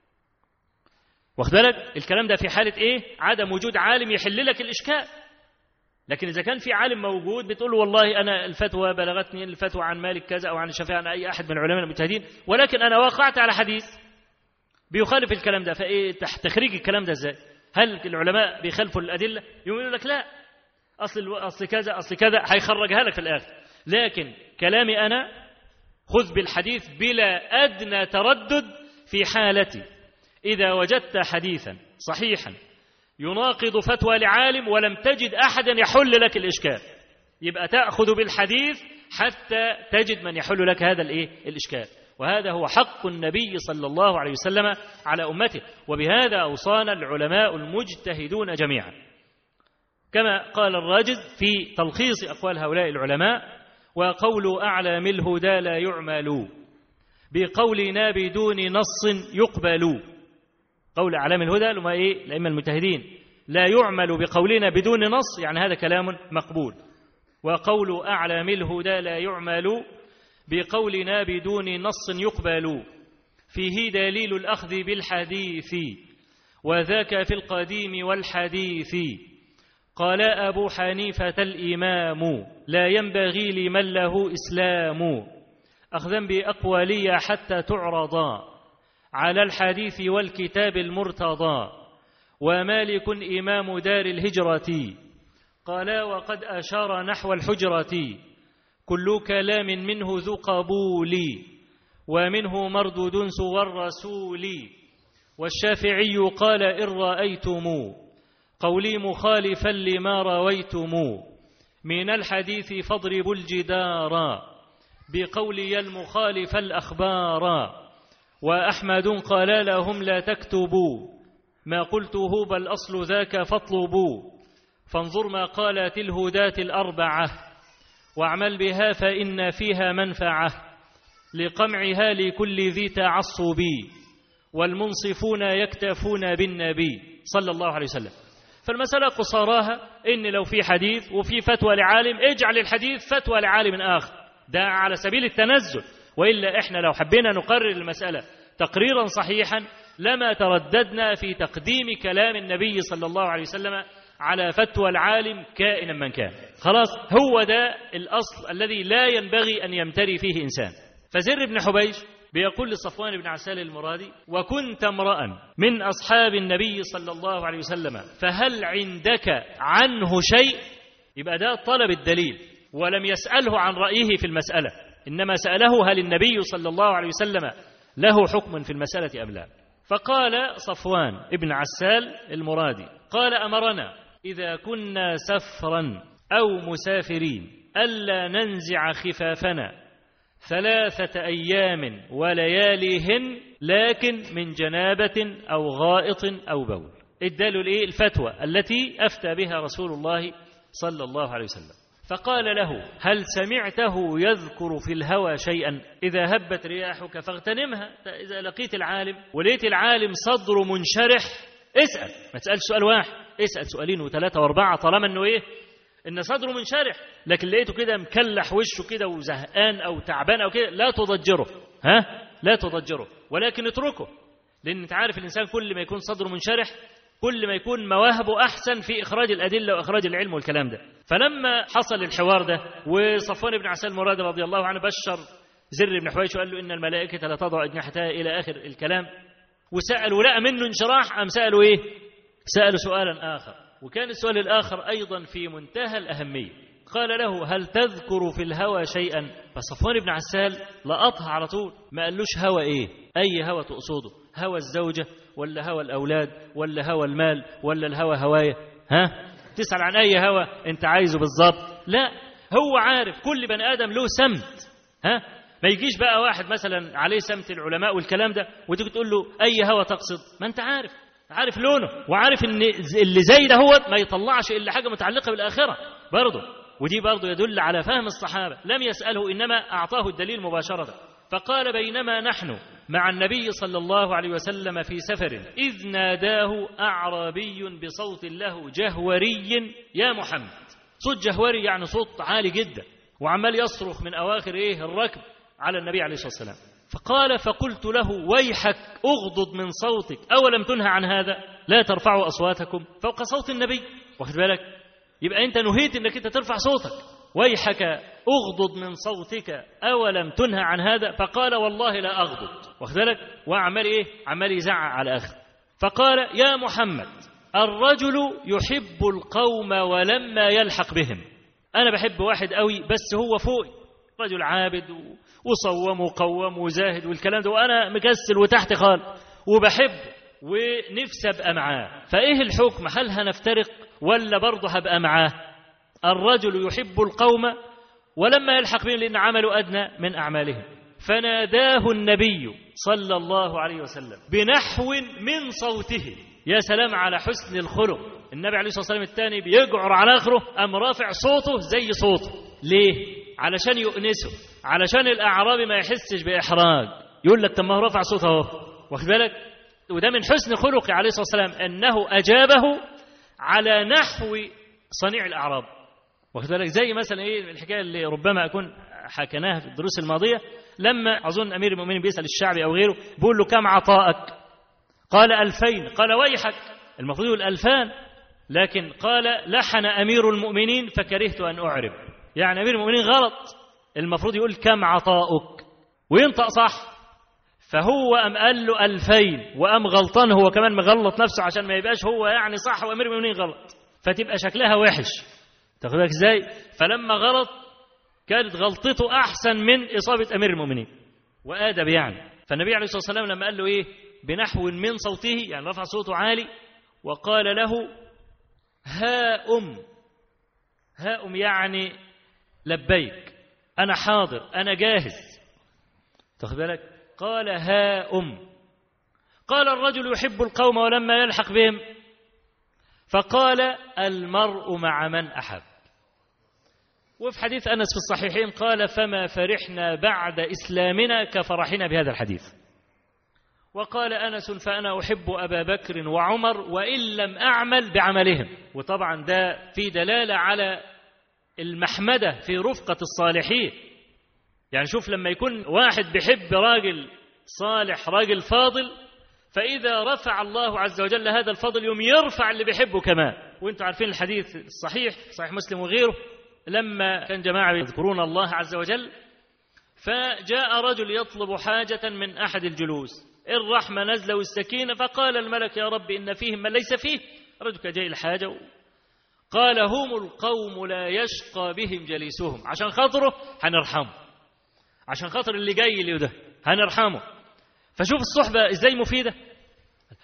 واخد بالك الكلام ده في حالة إيه عدم وجود عالم يحل لك الإشكال لكن إذا كان في عالم موجود بتقول له والله أنا الفتوى بلغتني الفتوى عن مالك كذا أو عن الشافعي عن أي أحد من العلماء المجتهدين ولكن أنا وقعت على حديث بيخالف الكلام ده فإيه تخريج الكلام ده إزاي هل العلماء بيخالفوا الأدلة يقولوا لك لا أصل أصل كذا أصل كذا هيخرجها لك في الآخر لكن كلامي أنا خذ بالحديث بلا أدنى تردد في حالتي إذا وجدت حديثا صحيحا يناقض فتوى لعالم ولم تجد أحدا يحل لك الإشكال يبقى تأخذ بالحديث حتى تجد من يحل لك هذا الإيه؟ الإشكال وهذا هو حق النبي صلى الله عليه وسلم على أمته وبهذا أوصانا العلماء المجتهدون جميعا كما قال الراجز في تلخيص أقوال هؤلاء العلماء وقول أعلام الهدى لا يعمل بقولنا بدون نص يقبل قول أعلام الهدى لما إيه الأئمة المجتهدين لا يعمل بقولنا بدون نص يعني هذا كلام مقبول وقول أعلام الهدى لا يعمل بقولنا بدون نص يقبل فيه دليل الأخذ بالحديث وذاك في القديم والحديث قال أبو حنيفة الإمام لا ينبغي لمن له إسلام أخذا بأقوالي حتى تعرضا على الحديث والكتاب المرتضى ومالك إمام دار الهجرة قال وقد أشار نحو الحجرة كل كلام منه ذو قبول ومنه مردود سوى الرسول والشافعي قال إن رأيتم قولي مخالفا لما رويتم من الحديث فاضربوا الجدار بقولي المخالف الأخبار وأحمد قال لهم لا تكتبوا ما قلته بل أصل ذاك فاطلبوا فانظر ما قالت الهداة الأربعة واعمل بها فإن فيها منفعة لقمعها لكل ذي تعصب والمنصفون يكتفون بالنبي صلى الله عليه وسلم فالمسألة قصاراها إن لو في حديث وفي فتوى لعالم اجعل الحديث فتوى لعالم آخر ده على سبيل التنزل وإلا إحنا لو حبينا نقرر المسألة تقريرا صحيحا لما ترددنا في تقديم كلام النبي صلى الله عليه وسلم على فتوى العالم كائنا من كان خلاص هو ده الأصل الذي لا ينبغي أن يمتري فيه إنسان فزر بن حبيش بيقول لصفوان بن عسال المرادي وكنت امرأ من أصحاب النبي صلى الله عليه وسلم فهل عندك عنه شيء يبقى ده طلب الدليل ولم يسأله عن رأيه في المسألة إنما سأله هل النبي صلى الله عليه وسلم له حكم في المسألة أم لا فقال صفوان ابن عسال المرادي قال أمرنا إذا كنا سفرا أو مسافرين ألا ننزع خفافنا ثلاثة أيام ولياليهن لكن من جنابة أو غائط أو بول اداله الايه الفتوى التي أفتى بها رسول الله صلى الله عليه وسلم فقال له هل سمعته يذكر في الهوى شيئا إذا هبت رياحك فاغتنمها إذا لقيت العالم وليت العالم صدره منشرح اسأل ما تسألش سؤال واحد اسأل سؤالين وثلاثة وأربعة طالما أنه إيه إن صدره منشرح لكن لقيته كده مكلح وشه كده وزهقان أو تعبان أو كده لا تضجره ها لا تضجره ولكن اتركه لأن أنت عارف الإنسان كل ما يكون صدره منشرح كل ما يكون مواهبه أحسن في إخراج الأدلة وإخراج العلم والكلام ده فلما حصل الحوار ده وصفوان بن عسال مراد رضي الله عنه بشر زر بن حويش وقال له إن الملائكة لا تضع أجنحتها إلى آخر الكلام وسأل ولقى منه انشراح أم سألوا إيه سألوا سؤالا آخر وكان السؤال الآخر أيضا في منتهى الأهمية قال له هل تذكر في الهوى شيئا فصفوان بن عسال لقطها على طول ما قالوش هوى ايه اي هوى تقصده هوى الزوجة ولا هوى الأولاد ولا هوى المال ولا الهوى هواية ها تسأل عن أي هوى أنت عايزه بالظبط لا هو عارف كل بني آدم له سمت ها ما يجيش بقى واحد مثلا عليه سمت العلماء والكلام ده وتيجي تقول له أي هوى تقصد ما أنت عارف عارف لونه وعارف ان اللي زي ده هو ما يطلعش الا حاجه متعلقه بالاخره برضه ودي برضه يدل على فهم الصحابه لم يساله انما اعطاه الدليل مباشره فقال بينما نحن مع النبي صلى الله عليه وسلم في سفر إذ ناداه أعرابي بصوت له جهوري يا محمد صوت جهوري يعني صوت عالي جدا وعمال يصرخ من أواخر إيه الركب على النبي عليه الصلاة والسلام فقال فقلت له ويحك اغضض من صوتك أولم تنهى عن هذا لا ترفعوا أصواتكم فوق صوت النبي واخد بالك يبقى أنت نهيت أنك أنت ترفع صوتك ويحك اغضض من صوتك أولم تنهى عن هذا فقال والله لا أغضض واخد بالك وعمال إيه عمال يزعق على أخذ فقال يا محمد الرجل يحب القوم ولما يلحق بهم أنا بحب واحد قوي بس هو فوقي رجل عابد وصوم وقوم وزاهد والكلام ده وأنا مكسل وتحت خال وبحب ونفسي أبقى معاه فإيه الحكم هل هنفترق ولا برضه هبقى معاه الرجل يحب القوم ولما يلحق بهم لأن عمله أدنى من أعمالهم فناداه النبي صلى الله عليه وسلم بنحو من صوته يا سلام على حسن الخلق النبي عليه الصلاة والسلام الثاني بيجعر على آخره أم رافع صوته زي صوته ليه؟ علشان يؤنسه علشان الأعرابي ما يحسش بإحراج يقول لك طب ما هو رافع صوته اهو واخد بالك وده من حسن خلقه عليه الصلاة والسلام أنه أجابه على نحو صنيع الأعراب واخد بالك زي مثلا ايه الحكايه اللي ربما اكون حكيناها في الدروس الماضيه لما اظن امير المؤمنين بيسال الشعبي او غيره بيقول له كم عطاءك؟ قال ألفين قال ويحك المفروض يقول ألفان لكن قال لحن أمير المؤمنين فكرهت أن أعرب يعني أمير المؤمنين غلط المفروض يقول كم عطاؤك وينطق صح فهو أم قال له ألفين وأم غلطان هو كمان مغلط نفسه عشان ما يبقاش هو يعني صح وأمير المؤمنين غلط فتبقى شكلها وحش تاخد بالك ازاي فلما غلط كانت غلطته احسن من اصابه امير المؤمنين وادب يعني فالنبي عليه الصلاه والسلام لما قال له ايه بنحو من صوته يعني رفع صوته عالي وقال له ها ام ها ام يعني لبيك انا حاضر انا جاهز تاخد بالك قال ها ام قال الرجل يحب القوم ولما يلحق بهم فقال المرء مع من احب وفي حديث أنس في الصحيحين قال فما فرحنا بعد إسلامنا كفرحنا بهذا الحديث وقال أنس فأنا أحب أبا بكر وعمر وإن لم أعمل بعملهم وطبعا ده في دلالة على المحمدة في رفقة الصالحين يعني شوف لما يكون واحد بيحب راجل صالح راجل فاضل فإذا رفع الله عز وجل هذا الفضل يوم يرفع اللي بيحبه كمان وانتم عارفين الحديث الصحيح صحيح مسلم وغيره لما كان جماعة يذكرون الله عز وجل فجاء رجل يطلب حاجة من أحد الجلوس الرحمة نزلة والسكينة فقال الملك يا رب إن فيهم من ليس فيه رجل جاي الحاجة قال هم القوم لا يشقى بهم جليسهم عشان خاطره هنرحمه عشان خاطر اللي جاي اللي ده هنرحمه فشوف الصحبة ازاي مفيدة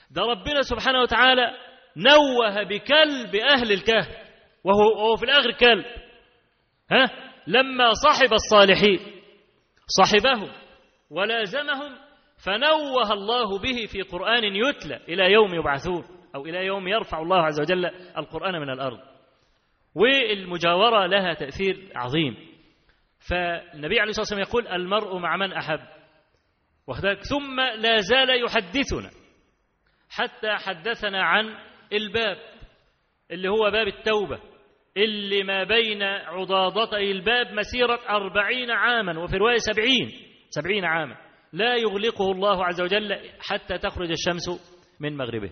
ده ربنا سبحانه وتعالى نوه بكلب أهل الكهف وهو, وهو في الآخر كلب ها لما صحب الصالحين صحبهم ولازمهم فنوه الله به في قرآن يتلى إلى يوم يبعثون أو إلى يوم يرفع الله عز وجل القرآن من الأرض والمجاورة لها تأثير عظيم فالنبي عليه الصلاة والسلام يقول المرء مع من أحب وذلك ثم لا زال يحدثنا حتى حدثنا عن الباب اللي هو باب التوبة اللي ما بين عضاضتي الباب مسيرة أربعين عاما وفي رواية سبعين سبعين عاما لا يغلقه الله عز وجل حتى تخرج الشمس من مغربه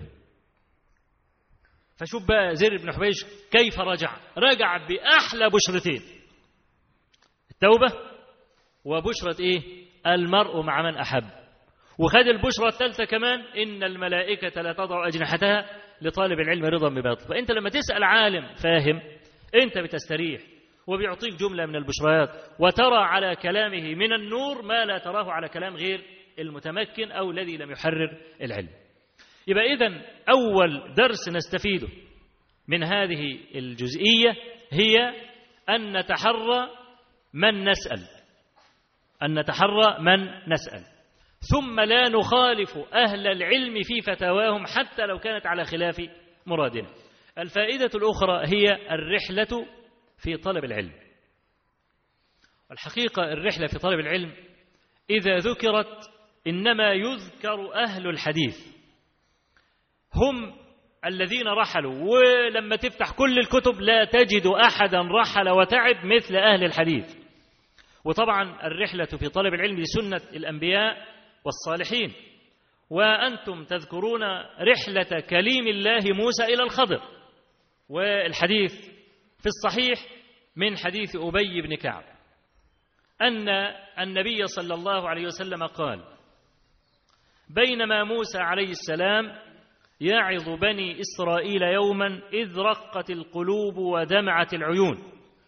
فشوف بقى زر بن حبيش كيف رجع رجع بأحلى بشرتين التوبة وبشرة إيه المرء مع من أحب وخد البشرة الثالثة كمان إن الملائكة لا تضع أجنحتها لطالب العلم رضا بباطل فأنت لما تسأل عالم فاهم أنت بتستريح وبيعطيك جملة من البشريات وترى على كلامه من النور ما لا تراه على كلام غير المتمكن أو الذي لم يحرر العلم يبقى إذن أول درس نستفيده من هذه الجزئية هي أن نتحرى من نسأل أن نتحرى من نسأل ثم لا نخالف أهل العلم في فتاواهم حتى لو كانت على خلاف مرادنا الفائدة الأخرى هي الرحلة في طلب العلم والحقيقة الرحلة في طلب العلم إذا ذكرت إنما يذكر أهل الحديث هم الذين رحلوا ولما تفتح كل الكتب لا تجد أحدا رحل وتعب مثل أهل الحديث وطبعا الرحلة في طلب العلم دي سنة الأنبياء والصالحين وأنتم تذكرون رحلة كليم الله موسى إلى الخضر والحديث في الصحيح من حديث أبي بن كعب أن النبي صلى الله عليه وسلم قال بينما موسى عليه السلام يعظ بني إسرائيل يوما إذ رقت القلوب ودمعت العيون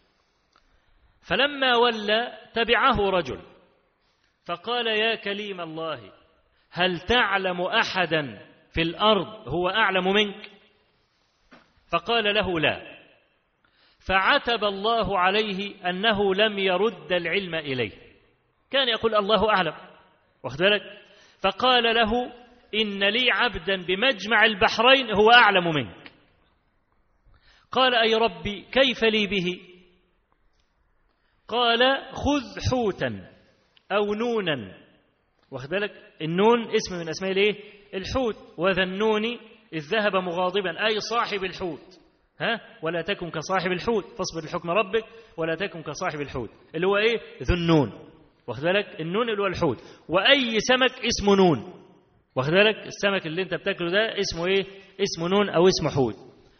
فلما ولى تبعه رجل فقال يا كليم الله هل تعلم أحدا في الأرض هو أعلم منك فقال له لا فعتب الله عليه أنه لم يرد العلم إليه كان يقول الله أعلم واخد بالك فقال له إن لي عبدا بمجمع البحرين هو أعلم منك قال أي ربي كيف لي به قال خذ حوتا أو نونا واخد بالك النون اسم من أسماء الايه الحوت وذا النون إذ ذهب مغاضبا أي صاحب الحوت ها ولا تكن كصاحب الحوت فاصبر لحكم ربك ولا تكن كصاحب الحوت اللي هو ايه ذو النون واخد بالك النون اللي هو الحوت واي سمك اسمه نون واخد بالك السمك اللي انت بتاكله ده اسمه ايه اسمه نون او اسمه حوت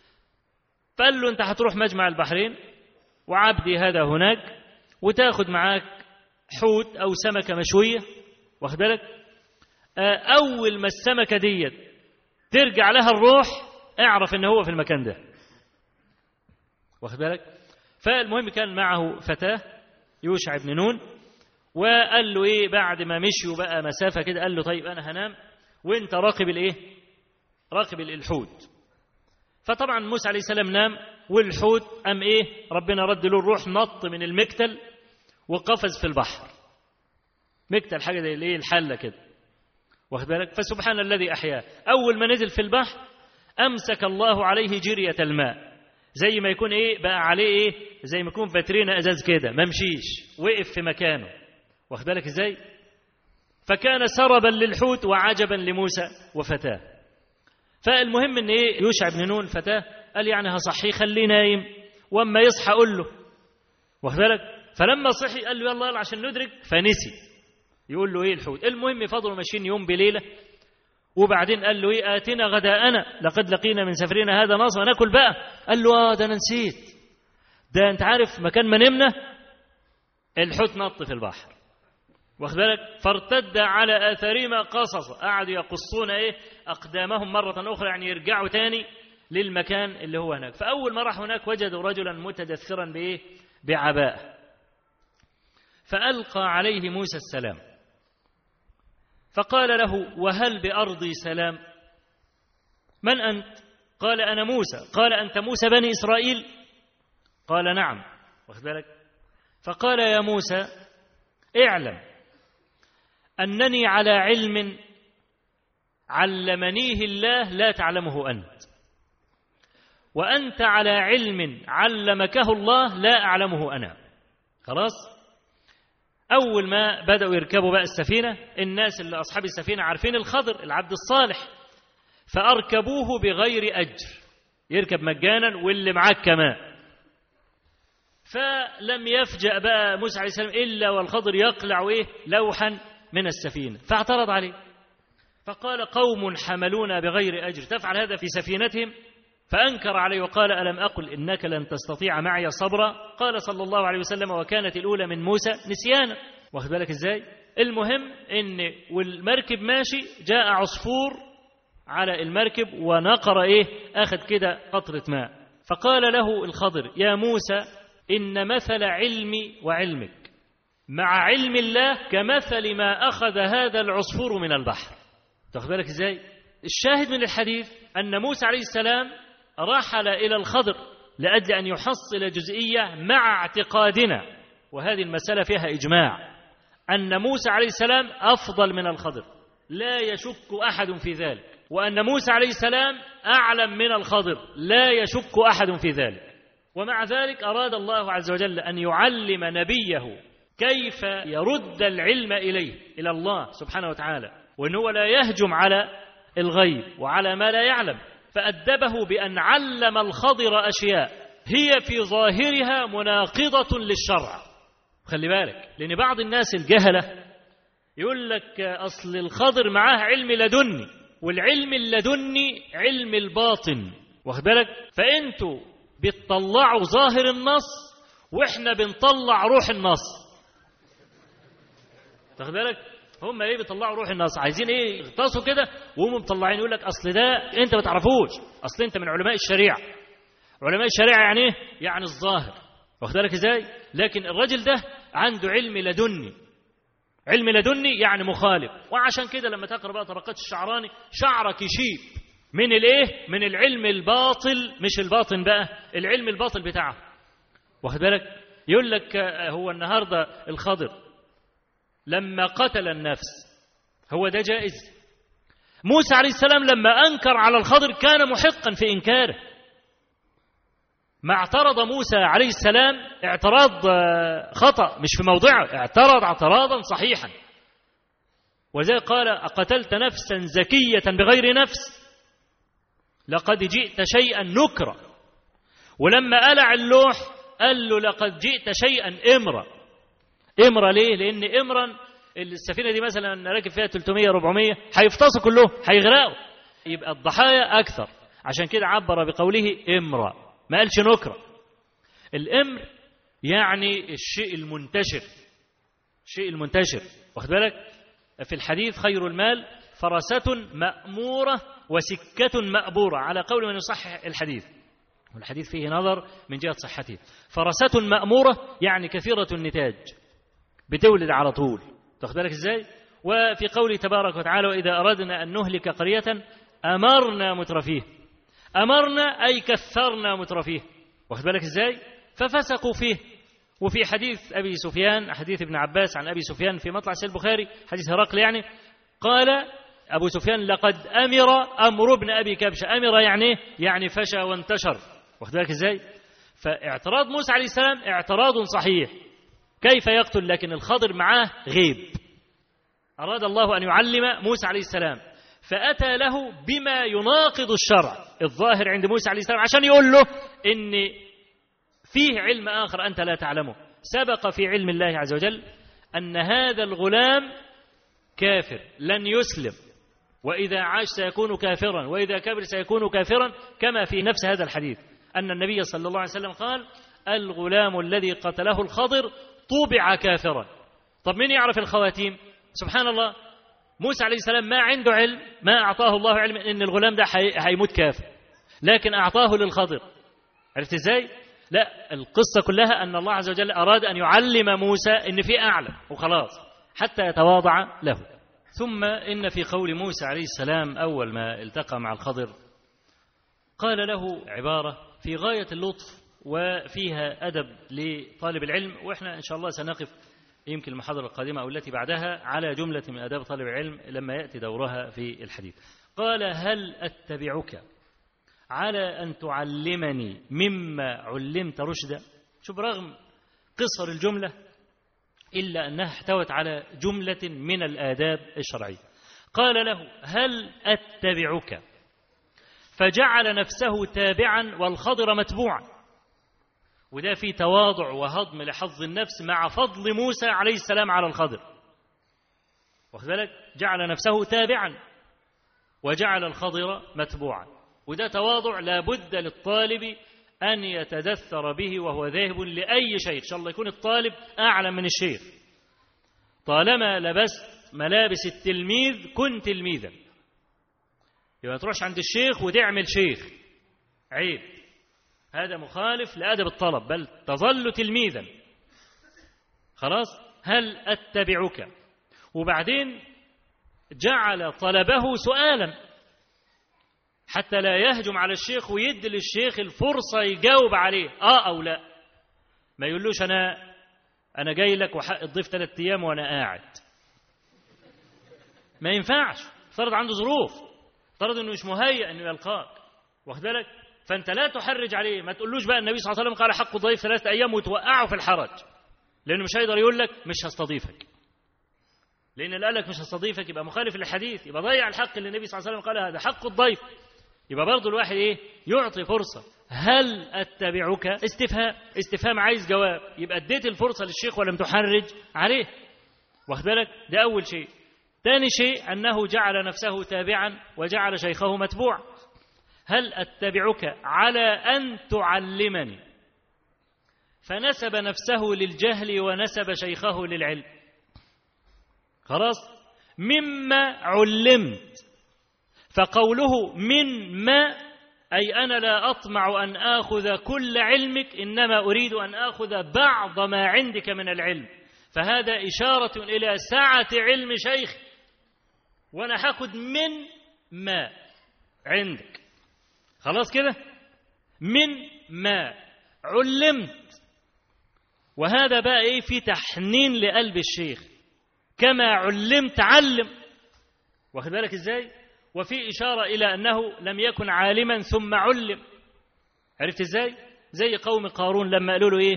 فقال له انت هتروح مجمع البحرين وعبدي هذا هناك وتاخد معاك حوت او سمكه مشويه واخد بالك اول ما السمكه ديت ترجع لها الروح اعرف ان هو في المكان ده واخد بالك فالمهم كان معه فتاه يوشع بن نون وقال له ايه بعد ما مشيوا بقى مسافه كده قال له طيب انا هنام وانت راقب الايه راقب الحوت فطبعا موسى عليه السلام نام والحوت ام ايه ربنا رد له الروح نط من المكتل وقفز في البحر مكتل حاجه زي الايه الحله كده واخد بالك فسبحان الذي احياه اول ما نزل في البحر امسك الله عليه جريه الماء زي ما يكون ايه بقى عليه ايه زي ما يكون فاترينا ازاز كده ما مشيش وقف في مكانه واخد بالك ازاي فكان سربا للحوت وعجبا لموسى وفتاه فالمهم ان ايه يوشع بن نون فتاه قال يعني هصحيه خليه نايم واما يصحى قول له واخد بالك فلما صحي قال له يلا يلا عشان ندرك فنسي يقول له ايه الحوت المهم فضلوا ماشيين يوم بليله وبعدين قال له ايه اتنا غداءنا لقد لقينا من سفرنا هذا نصر ناكل بقى قال له اه ده انا نسيت ده انت عارف مكان ما نمنا الحوت نط في البحر واخد بالك فارتد على اثارهما قصص قعدوا يقصون ايه اقدامهم مره اخرى يعني يرجعوا تاني للمكان اللي هو هناك فاول ما راح هناك وجدوا رجلا متدثرا بايه بعباءه فالقى عليه موسى السلام فقال له وهل بأرضي سلام من أنت قال أنا موسى قال أنت موسى بني إسرائيل قال نعم واخد بالك فقال يا موسى اعلم أنني على علم علمنيه الله لا تعلمه أنت وأنت على علم علمكه الله لا أعلمه أنا خلاص أول ما بدأوا يركبوا بقى السفينة الناس اللي أصحاب السفينة عارفين الخضر العبد الصالح فأركبوه بغير أجر يركب مجانا واللي معاك كمان فلم يفجأ بقى موسى عليه السلام إلا والخضر يقلع إيه لوحا من السفينة فاعترض عليه فقال قوم حملونا بغير أجر تفعل هذا في سفينتهم فأنكر عليه وقال ألم أقل إنك لن تستطيع معي صبرا قال صلى الله عليه وسلم وكانت الأولى من موسى نسيانا واخد بالك إزاي المهم إن والمركب ماشي جاء عصفور على المركب ونقر إيه أخذ كده قطرة ماء فقال له الخضر يا موسى إن مثل علمي وعلمك مع علم الله كمثل ما أخذ هذا العصفور من البحر تاخد بالك إزاي الشاهد من الحديث أن موسى عليه السلام رحل إلى الخضر لأجل أن يحصل جزئية مع اعتقادنا وهذه المسألة فيها إجماع أن موسى عليه السلام أفضل من الخضر لا يشك أحد في ذلك وأن موسى عليه السلام أعلم من الخضر لا يشك أحد في ذلك ومع ذلك أراد الله عز وجل أن يعلم نبيه كيف يرد العلم إليه إلى الله سبحانه وتعالى وأنه لا يهجم على الغيب وعلى ما لا يعلم فأدبه بأن علم الخضر أشياء هي في ظاهرها مناقضة للشرع خلي بالك لأن بعض الناس الجهلة يقول لك أصل الخضر معاه علم لدني والعلم اللدني علم الباطن واخد بالك فأنتوا بتطلعوا ظاهر النص وإحنا بنطلع روح النص واخد بالك هم ايه بيطلعوا روح النص عايزين ايه يغطسوا كده وهم مطلعين يقول لك اصل ده انت ما تعرفوش اصل انت من علماء الشريعه علماء الشريعه يعني ايه يعني الظاهر واخد بالك ازاي لكن الراجل ده عنده علم لدني علم لدني يعني مخالف وعشان كده لما تقرا بقى طبقات الشعراني شعرك يشيب من الايه من العلم الباطل مش الباطن بقى العلم الباطل بتاعه واخد بالك يقول لك هو النهارده الخضر لما قتل النفس هو ده جائز موسى عليه السلام لما أنكر على الخضر كان محقا في إنكاره ما اعترض موسى عليه السلام اعتراض خطأ مش في موضعه اعترض اعتراضا صحيحا وزي قال أقتلت نفسا زكية بغير نفس لقد جئت شيئا نكرا ولما ألع اللوح قال له لقد جئت شيئا إمرا امرا ليه لان امرا السفينه دي مثلا راكب فيها 300 400 هيفتصوا كلهم هيغرقوا يبقى الضحايا اكثر عشان كده عبر بقوله امرا ما قالش نكره الامر يعني الشيء المنتشر الشيء المنتشر واخد بالك في الحديث خير المال فرسة مأمورة وسكة مأبورة على قول من يصحح الحديث والحديث فيه نظر من جهة صحته فرسة مأمورة يعني كثيرة النتاج بتولد على طول تاخد بالك ازاي وفي قوله تبارك وتعالى واذا اردنا ان نهلك قريه امرنا مترفيه امرنا اي كثرنا مترفيه واخد بالك ازاي ففسقوا فيه وفي حديث ابي سفيان حديث ابن عباس عن ابي سفيان في مطلع سيد البخاري حديث هرقل يعني قال ابو سفيان لقد امر امر ابن ابي كبشه امر يعني يعني فشى وانتشر واخد بالك ازاي فاعتراض موسى عليه السلام اعتراض صحيح كيف يقتل لكن الخضر معاه غيب أراد الله أن يعلم موسى عليه السلام فأتى له بما يناقض الشرع الظاهر عند موسى عليه السلام عشان يقول له إن فيه علم آخر أنت لا تعلمه سبق في علم الله عز وجل أن هذا الغلام كافر لن يسلم وإذا عاش سيكون كافرا وإذا كبر سيكون كافرا كما في نفس هذا الحديث أن النبي صلى الله عليه وسلم قال الغلام الذي قتله الخضر طوبع كافرا طب مين يعرف الخواتيم سبحان الله موسى عليه السلام ما عنده علم ما أعطاه الله علم إن الغلام ده هيموت كافر لكن أعطاه للخضر عرفت إزاي لا القصة كلها أن الله عز وجل أراد أن يعلم موسى إن في أعلم وخلاص حتى يتواضع له ثم إن في قول موسى عليه السلام أول ما التقى مع الخضر قال له عبارة في غاية اللطف وفيها أدب لطالب العلم وإحنا إن شاء الله سنقف يمكن المحاضرة القادمة أو التي بعدها على جملة من آداب طالب العلم لما يأتي دورها في الحديث قال هل أتبعك على أن تعلمني مما علمت رشدا شوف رغم قصر الجملة إلا أنها احتوت على جملة من الآداب الشرعية قال له هل أتبعك فجعل نفسه تابعا والخضر متبوعا وده في تواضع وهضم لحظ النفس مع فضل موسى عليه السلام على الخضر واخد بالك جعل نفسه تابعا وجعل الخضر متبوعا وده تواضع لا بد للطالب أن يتدثر به وهو ذاهب لأي شيء إن شاء الله يكون الطالب أعلم من الشيخ طالما لبست ملابس التلميذ كن تلميذا يبقى ما تروحش عند الشيخ وتعمل شيخ عيب هذا مخالف لأدب الطلب بل تظل تلميذا خلاص هل أتبعك وبعدين جعل طلبه سؤالا حتى لا يهجم على الشيخ ويدي للشيخ الفرصة يجاوب عليه آه أو لا ما يقولوش أنا أنا جاي لك وحق الضيف ثلاثة أيام وأنا قاعد ما ينفعش افترض عنده ظروف افترض انه مش مهيئ انه يلقاك واخد بالك فانت لا تحرج عليه ما تقولوش بقى النبي صلى الله عليه وسلم قال حق الضيف ثلاثة ايام وتوقعه في الحرج لانه مش هيقدر يقول لك مش هستضيفك لان اللي قال لك مش هستضيفك يبقى مخالف للحديث يبقى ضيع الحق اللي النبي صلى الله عليه وسلم قال هذا حق الضيف يبقى برضه الواحد ايه يعطي فرصه هل اتبعك استفهام استفهام عايز جواب يبقى اديت الفرصه للشيخ ولم تحرج عليه واخد بالك ده اول شيء ثاني شيء أنه جعل نفسه تابعا وجعل شيخه متبوعا هل أتبعك على أن تعلمني فنسب نفسه للجهل ونسب شيخه للعلم خلاص مما علمت فقوله من ما أي أنا لا أطمع أن آخذ كل علمك إنما أريد أن آخذ بعض ما عندك من العلم فهذا إشارة إلى سعة علم شيخ وأنا هاخد من ما عندك خلاص كده من ما علمت وهذا بقى ايه في تحنين لقلب الشيخ كما علمت علم واخد بالك ازاي وفي اشاره الى انه لم يكن عالما ثم علم عرفت ازاي زي قوم قارون لما قالوا له ايه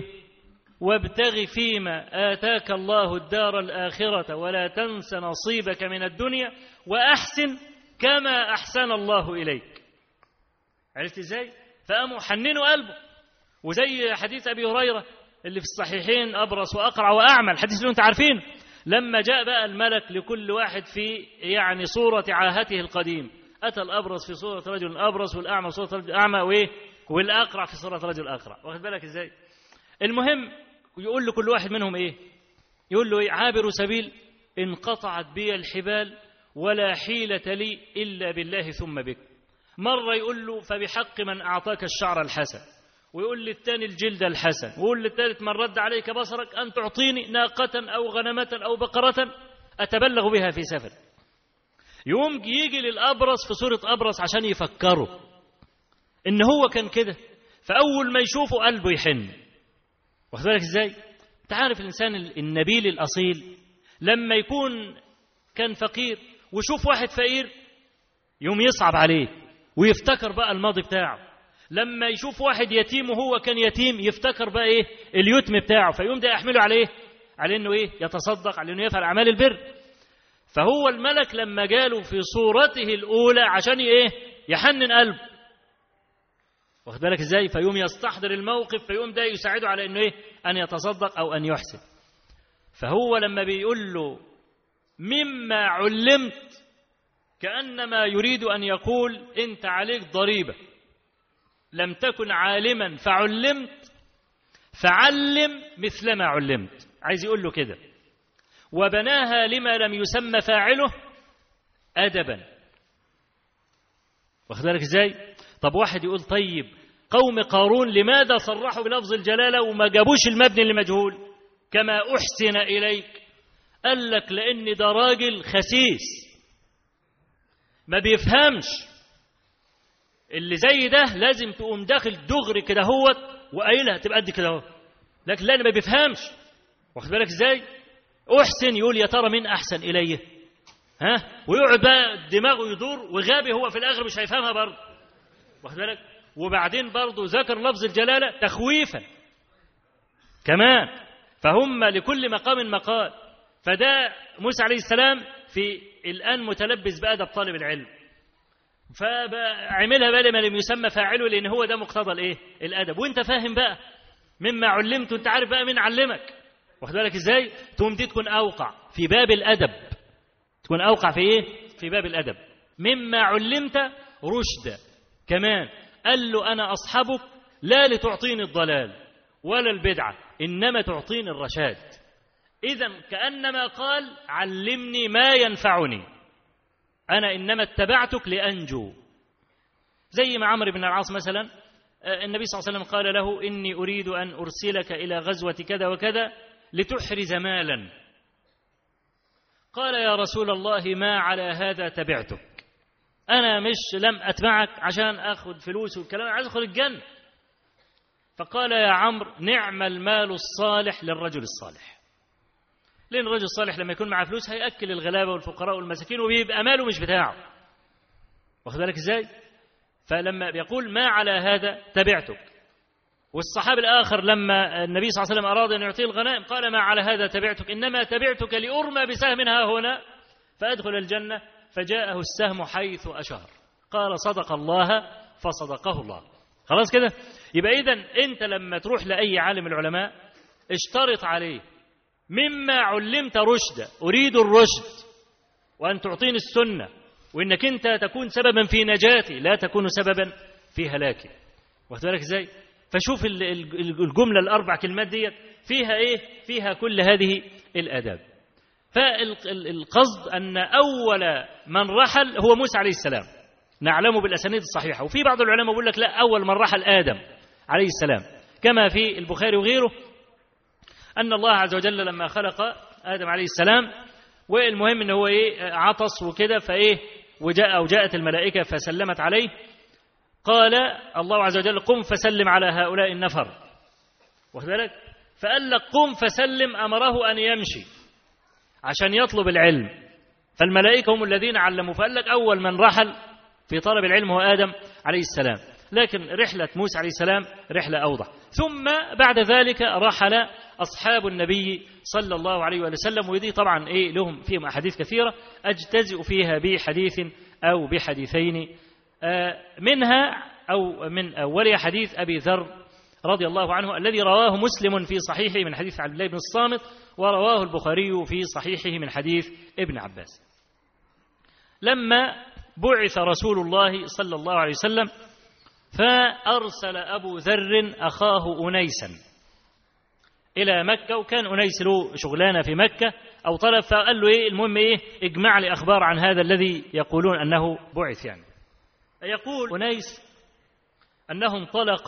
وابتغ فيما آتاك الله الدار الآخرة ولا تنس نصيبك من الدنيا وأحسن كما أحسن الله إليك عرفت إزاي؟ فقاموا حننوا قلبه وزي حديث أبي هريرة اللي في الصحيحين أبرص وأقرع وأعمى الحديث اللي أنت عارفين لما جاء بقى الملك لكل واحد في يعني صورة عاهته القديم أتى الأبرص في صورة رجل أبرص والأعمى في صورة رجل أعمى وإيه؟ والأقرع في صورة رجل أقرع واخد بالك إزاي؟ المهم يقول لكل واحد منهم ايه يقول له ايه عابر سبيل انقطعت بي الحبال ولا حيلة لي إلا بالله ثم بك مرة يقول له فبحق من أعطاك الشعر الحسن ويقول للثاني الجلد الحسن ويقول للثالث من رد عليك بصرك أن تعطيني ناقة أو غنمة أو بقرة أتبلغ بها في سفر يوم يجي للأبرص في صورة أبرص عشان يفكروا إن هو كان كده فأول ما يشوفه قلبه يحن واخد بالك ازاي؟ انت عارف الانسان النبيل الاصيل لما يكون كان فقير ويشوف واحد فقير يوم يصعب عليه ويفتكر بقى الماضي بتاعه لما يشوف واحد يتيم وهو كان يتيم يفتكر بقى ايه اليتم بتاعه فيقوم ده يحمله عليه على انه ايه يتصدق على انه يفعل اعمال البر فهو الملك لما جاله في صورته الاولى عشان ايه يحنن قلبه واخد بالك ازاي فيقوم يستحضر الموقف فيقوم ده يساعده على انه ايه ان يتصدق او ان يحسن فهو لما بيقول له مما علمت كانما يريد ان يقول انت عليك ضريبه لم تكن عالما فعلمت فعلم مثلما علمت عايز يقول له كده وبناها لما لم يسمى فاعله ادبا واخد بالك ازاي طب واحد يقول طيب قوم قارون لماذا صرحوا بلفظ الجلالة وما جابوش المبني لمجهول كما أحسن إليك قال لك لأن ده راجل خسيس ما بيفهمش اللي زي ده لازم تقوم داخل دغري كده هوت وقايلها تبقى قد كده اهو لكن لا ما بيفهمش واخد بالك ازاي احسن يقول يا ترى مين احسن الي ها ويقعد بقى دماغه يدور وغابي هو في الاخر مش هيفهمها برضه واخد بالك وبعدين برضه ذكر لفظ الجلاله تخويفا كمان فهم لكل مقام مقال فده موسى عليه السلام في الآن متلبس بأدب طالب العلم فعملها بقى لما لم يسمى فاعله لأن هو ده مقتضى الإيه؟ الأدب وأنت فاهم بقى مما علمت وأنت عارف بقى مين علمك واخد بالك إزاي؟ تقوم دي تكون أوقع في باب الأدب تكون أوقع في إيه؟ في باب الأدب مما علمت رشدا كمان قال له أنا أصحبك لا لتعطيني الضلال ولا البدعة إنما تعطيني الرشاد إذا كأنما قال علمني ما ينفعني أنا إنما اتبعتك لأنجو زي ما عمرو بن العاص مثلا النبي صلى الله عليه وسلم قال له إني أريد أن أرسلك إلى غزوة كذا وكذا لتحرز مالا قال يا رسول الله ما على هذا تبعتك أنا مش لم أتبعك عشان أخذ فلوس والكلام عايز أدخل الجنة فقال يا عمرو نعم المال الصالح للرجل الصالح لأن الرجل الصالح لما يكون معاه فلوس هيأكل الغلابة والفقراء والمساكين وبيبقى ماله مش بتاعه واخد بالك ازاي؟ فلما بيقول ما على هذا تبعتك والصحابي الآخر لما النبي صلى الله عليه وسلم أراد أن يعطيه الغنائم قال ما على هذا تبعتك إنما تبعتك لأرمى بسهم ها هنا فأدخل الجنة فجاءه السهم حيث أشار قال صدق الله فصدقه الله خلاص كده يبقى إذا أنت لما تروح لأي عالم العلماء اشترط عليه مما علمت رشدا أريد الرشد وأن تعطيني السنة وإنك أنت تكون سببا في نجاتي لا تكون سببا في هلاكي واخد بالك إزاي فشوف الجملة الأربع كلمات ديت فيها إيه فيها كل هذه الآداب فالقصد أن أول من رحل هو موسى عليه السلام نعلمه بالأسانيد الصحيحة وفي بعض العلماء بيقول لك لا أول من رحل آدم عليه السلام كما في البخاري وغيره أن الله عز وجل لما خلق آدم عليه السلام والمهم أنه هو إيه عطس وكده فإيه وجاء أو جاءت الملائكة فسلمت عليه قال الله عز وجل قم فسلم على هؤلاء النفر واخد بالك فقال لك قم فسلم أمره أن يمشي عشان يطلب العلم فالملائكة هم الذين علموا فقال لك أول من رحل في طلب العلم هو آدم عليه السلام لكن رحلة موسى عليه السلام رحلة أوضح ثم بعد ذلك رحل أصحاب النبي صلى الله عليه وسلم ودي طبعا إيه لهم فيهم أحاديث كثيرة أجتزئ فيها بحديث أو بحديثين منها أو من أولها حديث أبي ذر رضي الله عنه الذي رواه مسلم في صحيحه من حديث عبد الله بن الصامت ورواه البخاري في صحيحه من حديث ابن عباس لما بعث رسول الله صلى الله عليه وسلم فأرسل أبو ذر أخاه أنيسا إلى مكة وكان أنيس له شغلانة في مكة أو طلب فقال له إيه المهم إيه اجمع لي أخبار عن هذا الذي يقولون أنه بعث يعني يقول أنيس أنه انطلق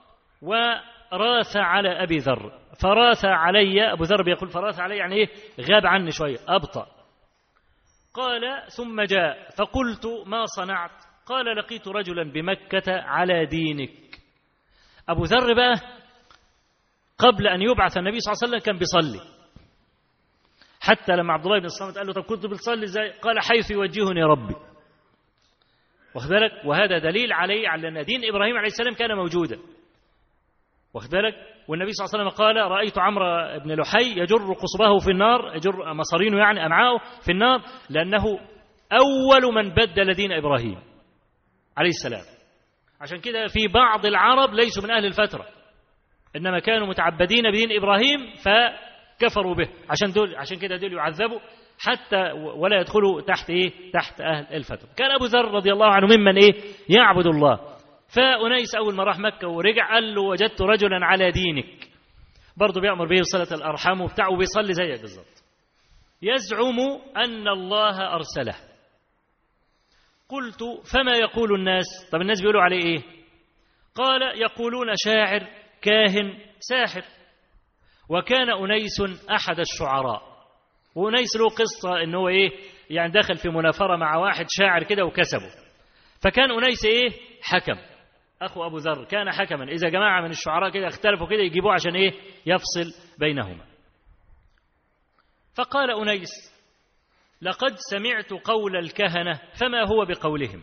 وراث على أبي ذر فراث علي أبو ذر بيقول فراث علي يعني إيه غاب عني شوية أبطأ قال ثم جاء فقلت ما صنعت قال لقيت رجلا بمكة على دينك أبو ذر بقى قبل أن يبعث النبي صلى الله عليه وسلم كان بيصلي حتى لما عبد الله بن الصامت قال له طب كنت بتصلي ازاي قال حيث يوجهني ربي واخد بالك وهذا دليل عليه على أن دين إبراهيم عليه السلام كان موجودا واخد بالك والنبي صلى الله عليه وسلم قال رأيت عمرو بن لحي يجر قصبه في النار يجر مصارينه يعني أمعاءه في النار لأنه أول من بدل دين إبراهيم عليه السلام عشان كده في بعض العرب ليسوا من أهل الفترة إنما كانوا متعبدين بدين إبراهيم فكفروا به عشان دول عشان كده دول يعذبوا حتى ولا يدخلوا تحت إيه تحت أهل الفترة كان أبو ذر رضي الله عنه ممن إيه يعبد الله فأنيس أول ما راح مكة ورجع قال له وجدت رجلا على دينك برضه بيأمر به بصلة الأرحام وبتاع وبيصلي زيك بالظبط يزعم أن الله أرسله قلت فما يقول الناس طب الناس بيقولوا عليه إيه قال يقولون شاعر كاهن ساحر وكان أنيس أحد الشعراء وأنيس له قصة إنه إيه يعني دخل في منافرة مع واحد شاعر كده وكسبه فكان أنيس إيه حكم أخو أبو ذر كان حكما إذا جماعة من الشعراء كده اختلفوا كده يجيبوه عشان إيه يفصل بينهما فقال أنيس لقد سمعت قول الكهنة فما هو بقولهم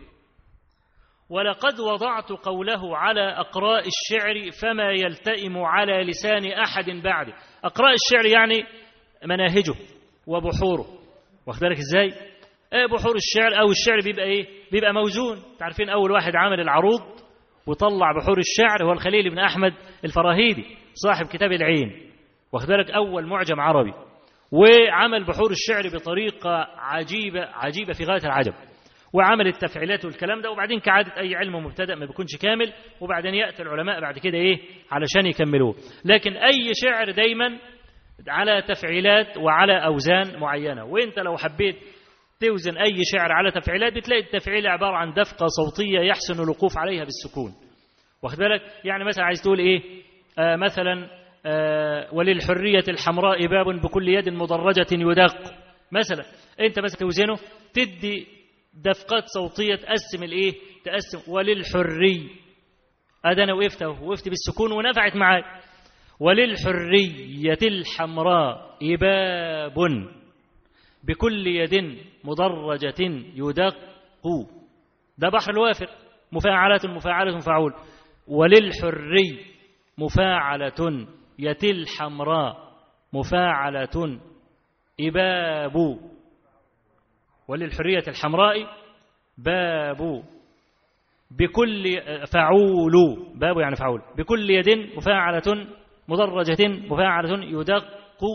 ولقد وضعت قوله على أقراء الشعر فما يلتئم على لسان أحد بعده أقراء الشعر يعني مناهجه وبحوره واخد بالك ازاي ايه بحور الشعر او الشعر بيبقى ايه بيبقى موزون تعرفين اول واحد عمل العروض وطلع بحور الشعر هو الخليل بن احمد الفراهيدي صاحب كتاب العين واخد بالك اول معجم عربي وعمل بحور الشعر بطريقه عجيبه عجيبه في غايه العجب وعمل التفعيلات والكلام ده وبعدين كعادة أي علم مبتدأ ما بيكونش كامل وبعدين يأتي العلماء بعد كده إيه علشان يكملوه لكن أي شعر دايما على تفعيلات وعلى أوزان معينة وإنت لو حبيت توزن أي شعر على تفعيلات بتلاقي التفعيل عبارة عن دفقة صوتية يحسن الوقوف عليها بالسكون واخد بالك يعني مثلا عايز تقول إيه آه مثلا آه وللحرية الحمراء باب بكل يد مدرجة يدق مثلا أنت مثلا توزنه تدي دفقات صوتية تقسم الإيه تقسم وللحري هذا أنا وقفت وقفت بالسكون ونفعت معاي وللحرية الحمراء إباب بكل يد مدرجة يدق ده بحر الوافر مفاعلة مفاعلة فعول وللحري مفاعلة يتل حمراء مفاعلة إباب وللحرية الحمراء باب بكل فعول باب يعني فعول بكل يد مفاعلة مدرجة مفاعلة يدق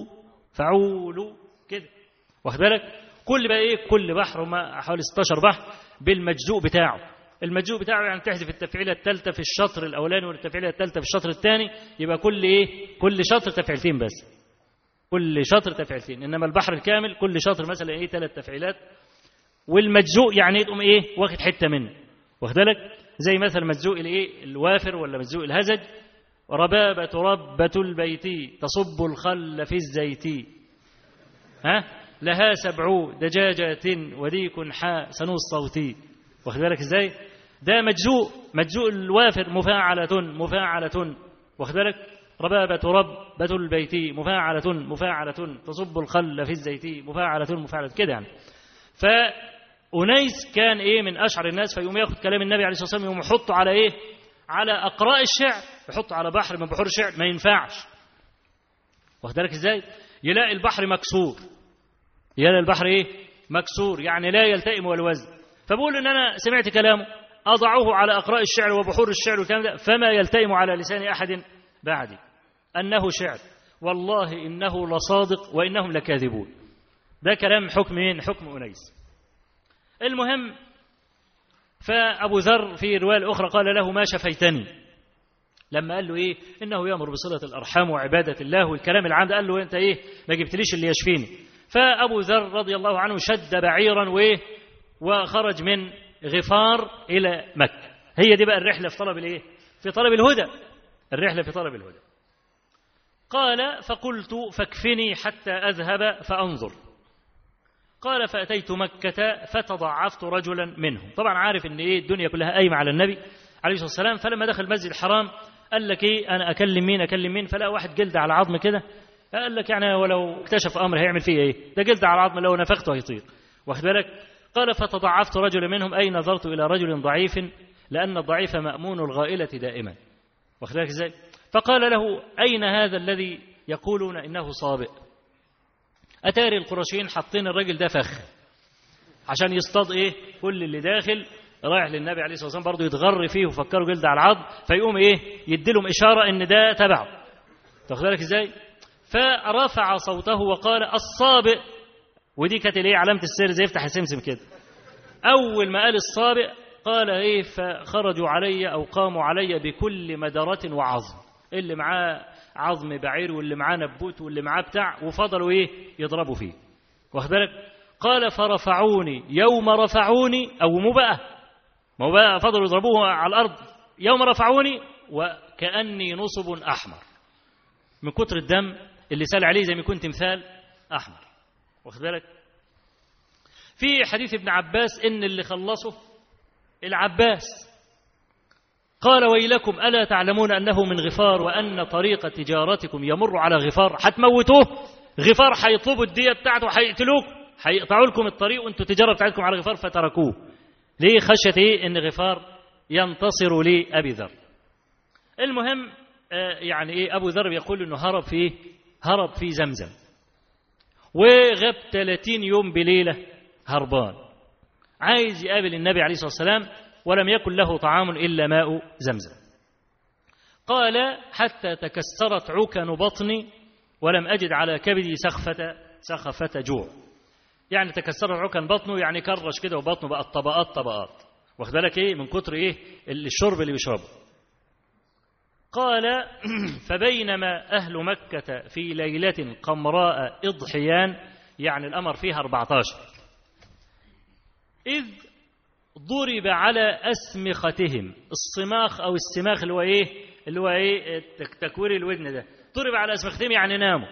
فعول كده واخد بالك كل بقى ايه كل بحر ما حوالي 16 بحر بالمجزوء بتاعه المجزوء بتاعه يعني تحذف التفعيله الثالثه في الشطر الاولاني والتفعيله الثالثه في الشطر الثاني يبقى كل ايه كل شطر تفعيلتين بس كل شطر تفعيلتين انما البحر الكامل كل شطر مثلا ايه ثلاث تفعيلات والمجزوء يعني تقوم ايه واخد حته منه واخد بالك زي مثلا مجزوء الايه الوافر ولا مجزوء الهزج ربابة ربة البيت تصب الخل في الزيت ها لها سبع دجاجات وديك حاء سنو الصوت واخد بالك ازاي ده مجزوء مجزوء الوافر مفاعلة مفاعلة واخد بالك ربابة ربة البيت مفاعلة مفاعلة تصب الخل في الزيت مفاعلة مفاعلة كده يعني فأنيس كان إيه من أشعر الناس فيقوم ياخد كلام النبي عليه الصلاة والسلام يقوم يحطه على إيه على أقراء الشعر يحطه على بحر من بحور الشعر ما ينفعش واخد بالك إزاي يلاقي البحر مكسور يلاقي البحر إيه مكسور يعني لا يلتئم والوزن فبقول إن أنا سمعت كلامه أضعه على أقراء الشعر وبحور الشعر والكلام ده فما يلتئم على لسان أحد بعدي أنه شعر والله إنه لصادق وإنهم لكاذبون ده كلام حكم مين حكم أنيس المهم فأبو ذر في رواية الأخرى قال له ما شفيتني لما قال له إيه إنه يأمر بصلة الأرحام وعبادة الله والكلام العام ده قال له أنت إيه ما جبتليش اللي يشفيني فأبو ذر رضي الله عنه شد بعيرا وإيه وخرج من غفار إلى مكة هي دي بقى الرحلة في طلب الإيه في طلب الهدى الرحلة في طلب الهدى قال فقلت فاكفني حتى أذهب فأنظر قال فأتيت مكة فتضعفت رجلا منهم طبعا عارف ان ايه الدنيا كلها قايمة على النبي عليه الصلاة والسلام فلما دخل المسجد الحرام قال لك ايه انا اكلم مين اكلم مين فلا واحد جلد على عظم كده قال لك يعني ولو اكتشف امر هيعمل فيه ايه ده جلد على عظم لو نفخته هيطير واخد بالك قال فتضعفت رجلا منهم اي نظرت الى رجل ضعيف لان الضعيف مامون الغائله دائما واخد بالك ازاي فقال له اين هذا الذي يقولون انه صابئ اتاري القرشيين حاطين الراجل ده فخ عشان يصطاد ايه كل اللي داخل رايح للنبي عليه الصلاه والسلام برضه يتغر فيه وفكروا جلد على العظم فيقوم ايه يديلهم اشاره ان ده تبعه تاخد بالك ازاي فرفع صوته وقال الصابئ ودي كانت الايه علامه السر زي يفتح السمسم كده اول ما قال الصابئ قال ايه فخرجوا علي او قاموا علي بكل مدره وعظم اللي معاه عظم بعير واللي معاه نبوت واللي معاه بتاع وفضلوا ايه يضربوا فيه واخد بالك قال فرفعوني يوم رفعوني او مو بقى ما هو بقى فضلوا يضربوه على الارض يوم رفعوني وكاني نصب احمر من كتر الدم اللي سال عليه زي ما يكون تمثال احمر واخد بالك في حديث ابن عباس ان اللي خلصه العباس قال ويلكم ألا تعلمون أنه من غفار وأن طريق تجارتكم يمر على غفار هتموتوه غفار هيطلبوا الدية بتاعته هيقتلوك هيقطعوا لكم الطريق وانتوا التجارة بتاعتكم على غفار فتركوه ليه خشية ايه ان غفار ينتصر لأبي ذر المهم آه يعني ايه أبو ذر يقول انه هرب في هرب في زمزم وغاب 30 يوم بليلة هربان عايز يقابل النبي عليه الصلاة والسلام ولم يكن له طعام إلا ماء زمزم قال حتى تكسرت عكن بطني ولم أجد على كبدي سخفة سخفة جوع يعني تكسرت عكن بطنه يعني كرش كده وبطنه بقى طبقات طبقات واخد بالك ايه من كتر ايه الشرب اللي بيشربه قال فبينما أهل مكة في ليلة قمراء إضحيان يعني الأمر فيها 14 إذ ضرب على أسمختهم الصماخ أو السماخ اللي هو إيه اللي هو إيه تكوير الودن ده ضرب على أسمختهم يعني ناموا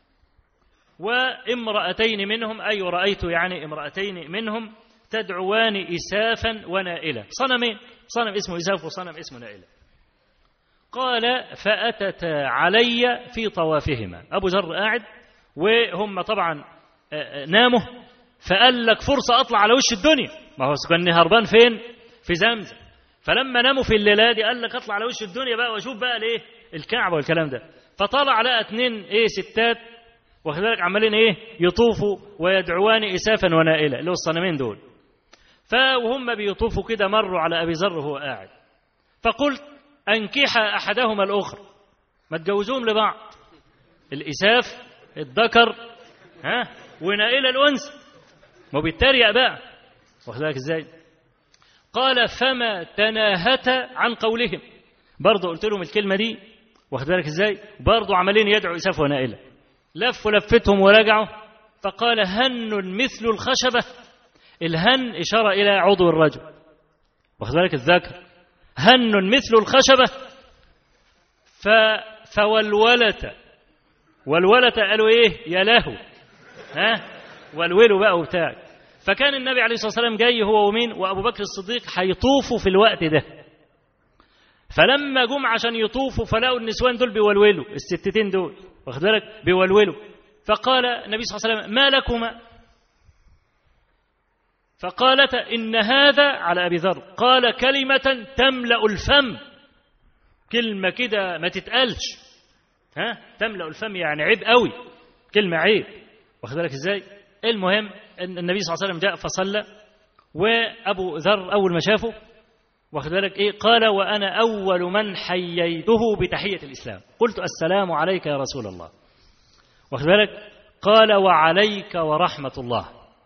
وامرأتين منهم أي رأيت يعني امرأتين منهم تدعوان إسافا ونائلة صنمين صنم اسمه إساف وصنم اسمه نائلة قال فأتتا علي في طوافهما أبو ذر قاعد وهم طبعا ناموا فقال لك فرصة أطلع على وش الدنيا ما هو كان هربان فين في زمزم فلما ناموا في الليلة دي قال لك أطلع على وش الدنيا بقى وأشوف بقى ليه الكعبة والكلام ده فطلع لقى اتنين ايه ستات واخد بالك عمالين ايه يطوفوا ويدعوان اسافا ونائله اللي هو الصنمين دول فوهم بيطوفوا كده مروا على ابي ذر وهو قاعد فقلت انكح احدهما الاخر ما تجوزوهم لبعض الاساف الذكر ها ونائله الانثى ما هو بيتريق بقى واخد بالك ازاي قال فما تناهت عن قولهم برضه قلت لهم الكلمه دي واخد بالك ازاي برضه عمالين يدعوا اساف ونائله لفوا لفتهم ورجعوا فقال هن مثل الخشبة الهن إشارة إلى عضو الرجل واخد بالك الذكر هن مثل الخشبة ف فولولت والولت قالوا إيه يا له ها والولوا بقى وبتاع فكان النبي عليه الصلاة والسلام جاي هو ومين وأبو بكر الصديق هيطوفوا في الوقت ده فلما جم عشان يطوفوا فلقوا النسوان دول بيولولوا الستتين دول واخد بالك بيولولوا فقال النبي صلى الله عليه وسلم ما لكما فقالت إن هذا على أبي ذر قال كلمة تملأ الفم كلمة كده ما تتقالش ها تملأ الفم يعني عيب قوي كلمة عيب واخد بالك ازاي المهم ان النبي صلى الله عليه وسلم جاء فصلى وابو ذر اول ما شافه واخد بالك ايه قال وانا اول من حييته بتحيه الاسلام قلت السلام عليك يا رسول الله واخد بالك قال وعليك ورحمه الله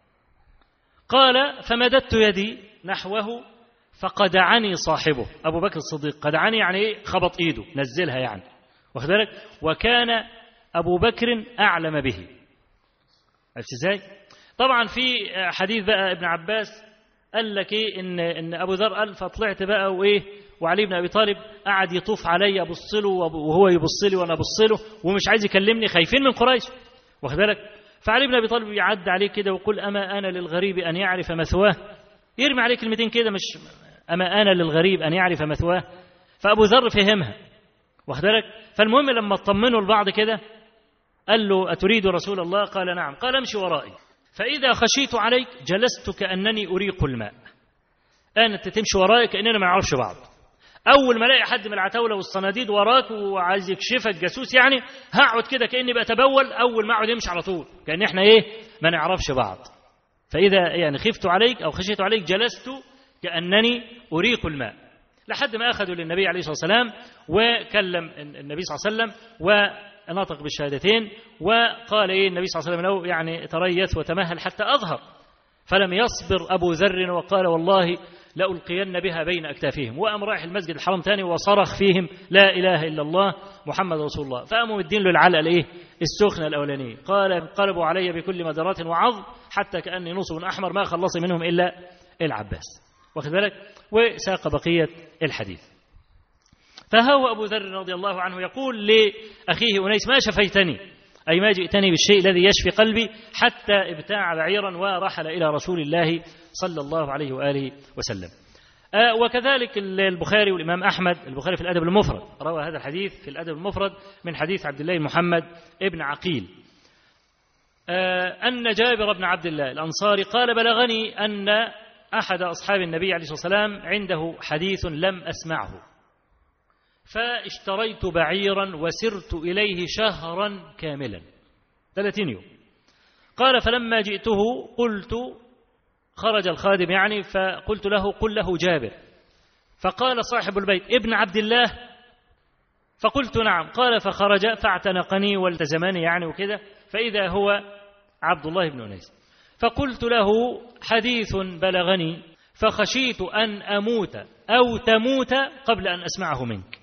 قال فمددت يدي نحوه فقدعني صاحبه ابو بكر الصديق قدعني يعني ايه خبط ايده نزلها يعني واخد بالك وكان ابو بكر اعلم به عرفت ازاي طبعا في حديث بقى ابن عباس قال لك ايه ان ان ابو ذر قال فطلعت بقى وايه وعلي بن ابي طالب قعد يطوف علي ابص له وهو يبص لي وانا ابص له ومش عايز يكلمني خايفين من قريش واخد بالك فعلي بن ابي طالب يعد عليه كده ويقول اما انا للغريب ان يعرف مثواه يرمي عليه كلمتين كده مش اما انا للغريب ان يعرف مثواه فابو ذر فهمها واخد بالك فالمهم لما اطمنوا لبعض كده قال له اتريد رسول الله قال نعم قال امشي ورائي فإذا خشيت عليك جلست كأنني أريق الماء أنت تمشي وراي كأننا ما نعرفش بعض أول ما ألاقي حد من العتاولة والصناديد وراك وعايز يكشفك جاسوس يعني هقعد كده كأني بتبول أول ما أقعد يمشي على طول كأن إحنا إيه ما نعرفش بعض فإذا يعني خفت عليك أو خشيت عليك جلست كأنني أريق الماء لحد ما أخذوا للنبي عليه الصلاة والسلام وكلم النبي صلى الله عليه وسلم و نطق بالشهادتين وقال إيه النبي صلى الله عليه وسلم له يعني تريث وتمهل حتى أظهر فلم يصبر أبو ذر وقال والله لألقين بها بين أكتافهم وأم رايح المسجد الحرام تاني وصرخ فيهم لا إله إلا الله محمد رسول الله فقاموا الدين له العلقة الإيه السخنة الأولانية قال انقلبوا علي بكل مدرات وعظ حتى كأني نصب أحمر ما خلص منهم إلا العباس واخد بالك وساق بقية الحديث فهو أبو ذر رضي الله عنه يقول لأخيه أنيس ما شفيتني أي ما جئتني بالشيء الذي يشفي قلبي حتى ابتاع بعيرا ورحل إلى رسول الله صلى الله عليه وآله وسلم آه وكذلك البخاري والإمام أحمد البخاري في الأدب المفرد روى هذا الحديث في الأدب المفرد من حديث عبد الله محمد ابن عقيل آه أن جابر بن عبد الله الأنصاري قال بلغني أن أحد أصحاب النبي عليه الصلاة والسلام عنده حديث لم أسمعه فاشتريت بعيرا وسرت إليه شهرا كاملا 30 يوم قال فلما جئته قلت خرج الخادم يعني فقلت له قل له جابر فقال صاحب البيت ابن عبد الله فقلت نعم قال فخرج فاعتنقني والتزمني يعني وكذا فإذا هو عبد الله بن أنيس فقلت له حديث بلغني فخشيت أن أموت أو تموت قبل أن أسمعه منك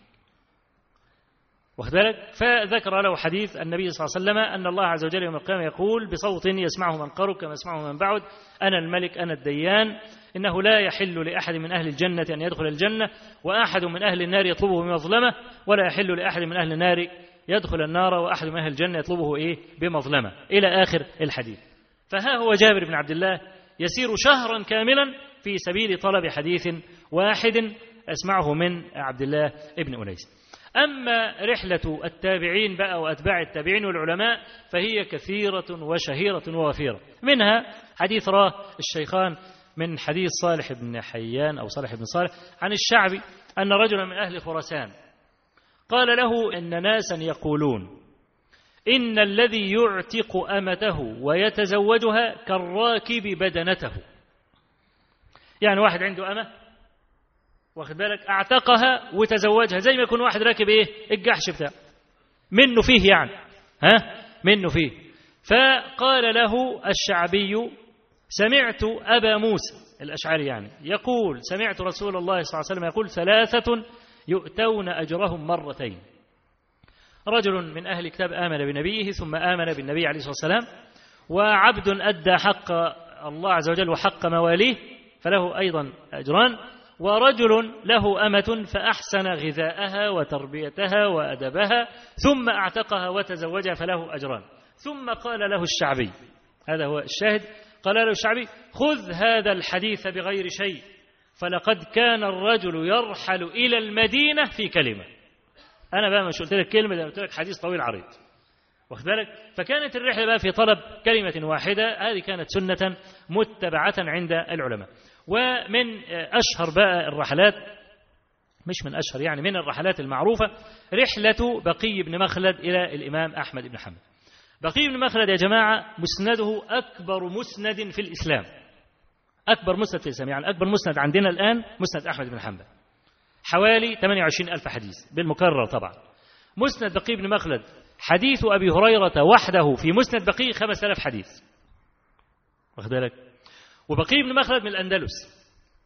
واخد بالك فذكر له حديث النبي صلى الله عليه وسلم أن الله عز وجل يوم القيامة يقول بصوت يسمعه من قرب كما يسمعه من بعد أنا الملك أنا الديان إنه لا يحل لأحد من أهل الجنة أن يدخل الجنة وأحد من أهل النار يطلبه بمظلمة ولا يحل لأحد من أهل النار يدخل النار وأحد من أهل الجنة يطلبه إيه بمظلمة إلى آخر الحديث فها هو جابر بن عبد الله يسير شهرا كاملا في سبيل طلب حديث واحد أسمعه من عبد الله ابن أنيس أما رحلة التابعين بقى وأتباع التابعين والعلماء فهي كثيرة وشهيرة ووفيرة منها حديث راه الشيخان من حديث صالح بن حيان أو صالح بن صالح عن الشعبي أن رجلا من أهل خراسان قال له إن ناسا يقولون إن الذي يعتق أمته ويتزوجها كالراكب بدنته يعني واحد عنده أمة واخد بالك اعتقها وتزوجها زي ما يكون واحد راكب ايه الجحش بتاعه منه فيه يعني ها منه فيه فقال له الشعبي سمعت أبا موسى الأشعري يعني يقول سمعت رسول الله صلى الله عليه وسلم يقول ثلاثة يؤتون أجرهم مرتين رجل من أهل الكتاب آمن بنبيه ثم آمن بالنبي عليه الصلاة والسلام وعبد أدى حق الله عز وجل وحق مواليه فله أيضا أجران ورجل له أمة فأحسن غذاءها وتربيتها وأدبها ثم أعتقها وتزوجها فله أجران ثم قال له الشعبي هذا هو الشاهد قال له الشعبي خذ هذا الحديث بغير شيء فلقد كان الرجل يرحل إلى المدينة في كلمة أنا بقى مش قلت لك كلمة ده قلت لك حديث طويل عريض واخد بالك فكانت الرحلة بقى في طلب كلمة واحدة هذه كانت سنة متبعة عند العلماء ومن أشهر بقى الرحلات مش من أشهر يعني من الرحلات المعروفة رحلة بقي بن مخلد إلى الإمام أحمد بن حنبل بقي بن مخلد يا جماعة مسنده أكبر مسند في الإسلام أكبر مسند في الإسلام يعني أكبر مسند عندنا الآن مسند أحمد بن حنبل حوالي 28 ألف حديث بالمكرر طبعا مسند بقي بن مخلد حديث أبي هريرة وحده في مسند بقي 5000 حديث واخد بالك وبقي بن مخلد من الأندلس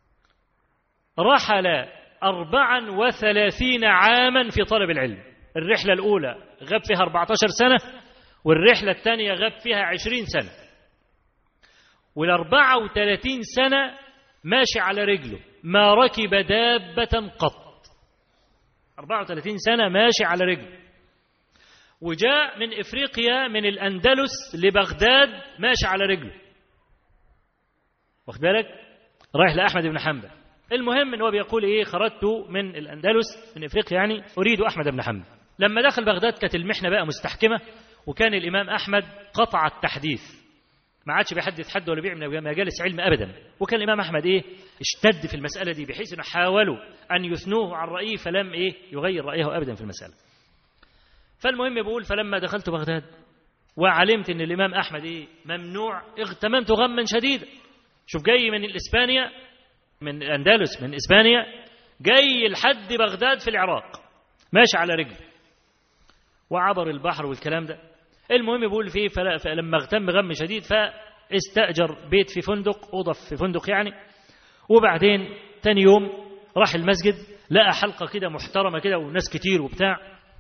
رحل أربعا وثلاثين عاما في طلب العلم الرحلة الأولى غاب فيها 14 سنة والرحلة الثانية غاب فيها 20 سنة والأربعة وثلاثين سنة ماشي على رجله ما ركب دابة قط 34 سنة ماشي على رجله وجاء من إفريقيا من الأندلس لبغداد ماشي على رجله واخد بالك رايح لأحمد بن حنبل المهم ان هو بيقول ايه خرجت من الاندلس من افريقيا يعني اريد احمد بن حنبل لما دخل بغداد كانت المحنه بقى مستحكمه وكان الامام احمد قطع التحديث ما عادش بيحدث حد ولا بيعمل مجالس علم ابدا وكان الامام احمد ايه اشتد في المساله دي بحيث انه حاولوا ان يثنوه عن رايه فلم ايه يغير رايه ابدا في المساله فالمهم بيقول فلما دخلت بغداد وعلمت ان الامام احمد ايه ممنوع اغتممت غما شديدا شوف جاي من الاسبانيا من الاندلس من اسبانيا جاي لحد بغداد في العراق ماشي على رجله وعبر البحر والكلام ده المهم بيقول فيه فلا فلما اغتم غم شديد فاستأجر بيت في فندق أوضة في فندق يعني وبعدين تاني يوم راح المسجد لقى حلقة كده محترمة كده وناس كتير وبتاع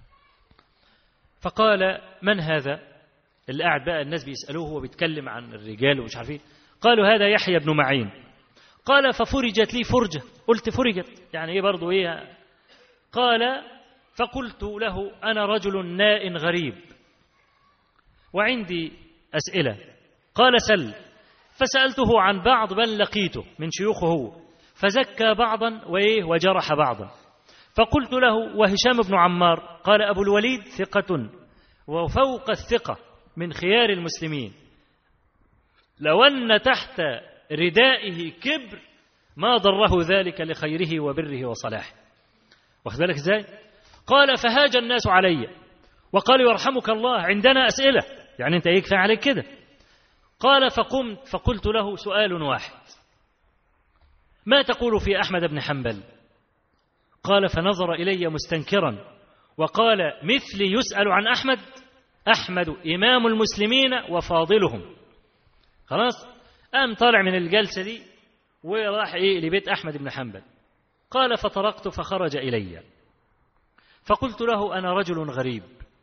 فقال من هذا اللي قاعد بقى الناس بيسألوه هو بيتكلم عن الرجال ومش عارفين قالوا هذا يحيى بن معين قال ففرجت لي فرجة قلت فرجت يعني ايه برضو ايه قال فقلت له أنا رجل ناء غريب وعندي أسئلة قال سل فسألته عن بعض من لقيته من شيوخه هو فزكى بعضا وإيه وجرح بعضا فقلت له وهشام بن عمار قال أبو الوليد ثقة وفوق الثقة من خيار المسلمين لو أن تحت ردائه كبر ما ضره ذلك لخيره وبره وصلاحه واخد بالك ازاي قال فهاج الناس علي وقالوا يرحمك الله عندنا أسئلة يعني أنت يكفي عليك كده قال فقمت فقلت له سؤال واحد ما تقول في أحمد بن حنبل قال فنظر إلي مستنكرا وقال مثلي يسأل عن أحمد أحمد إمام المسلمين وفاضلهم خلاص قام طالع من الجلسة دي وراح إيه لبيت أحمد بن حنبل قال فطرقت فخرج إلي فقلت له أنا رجل غريب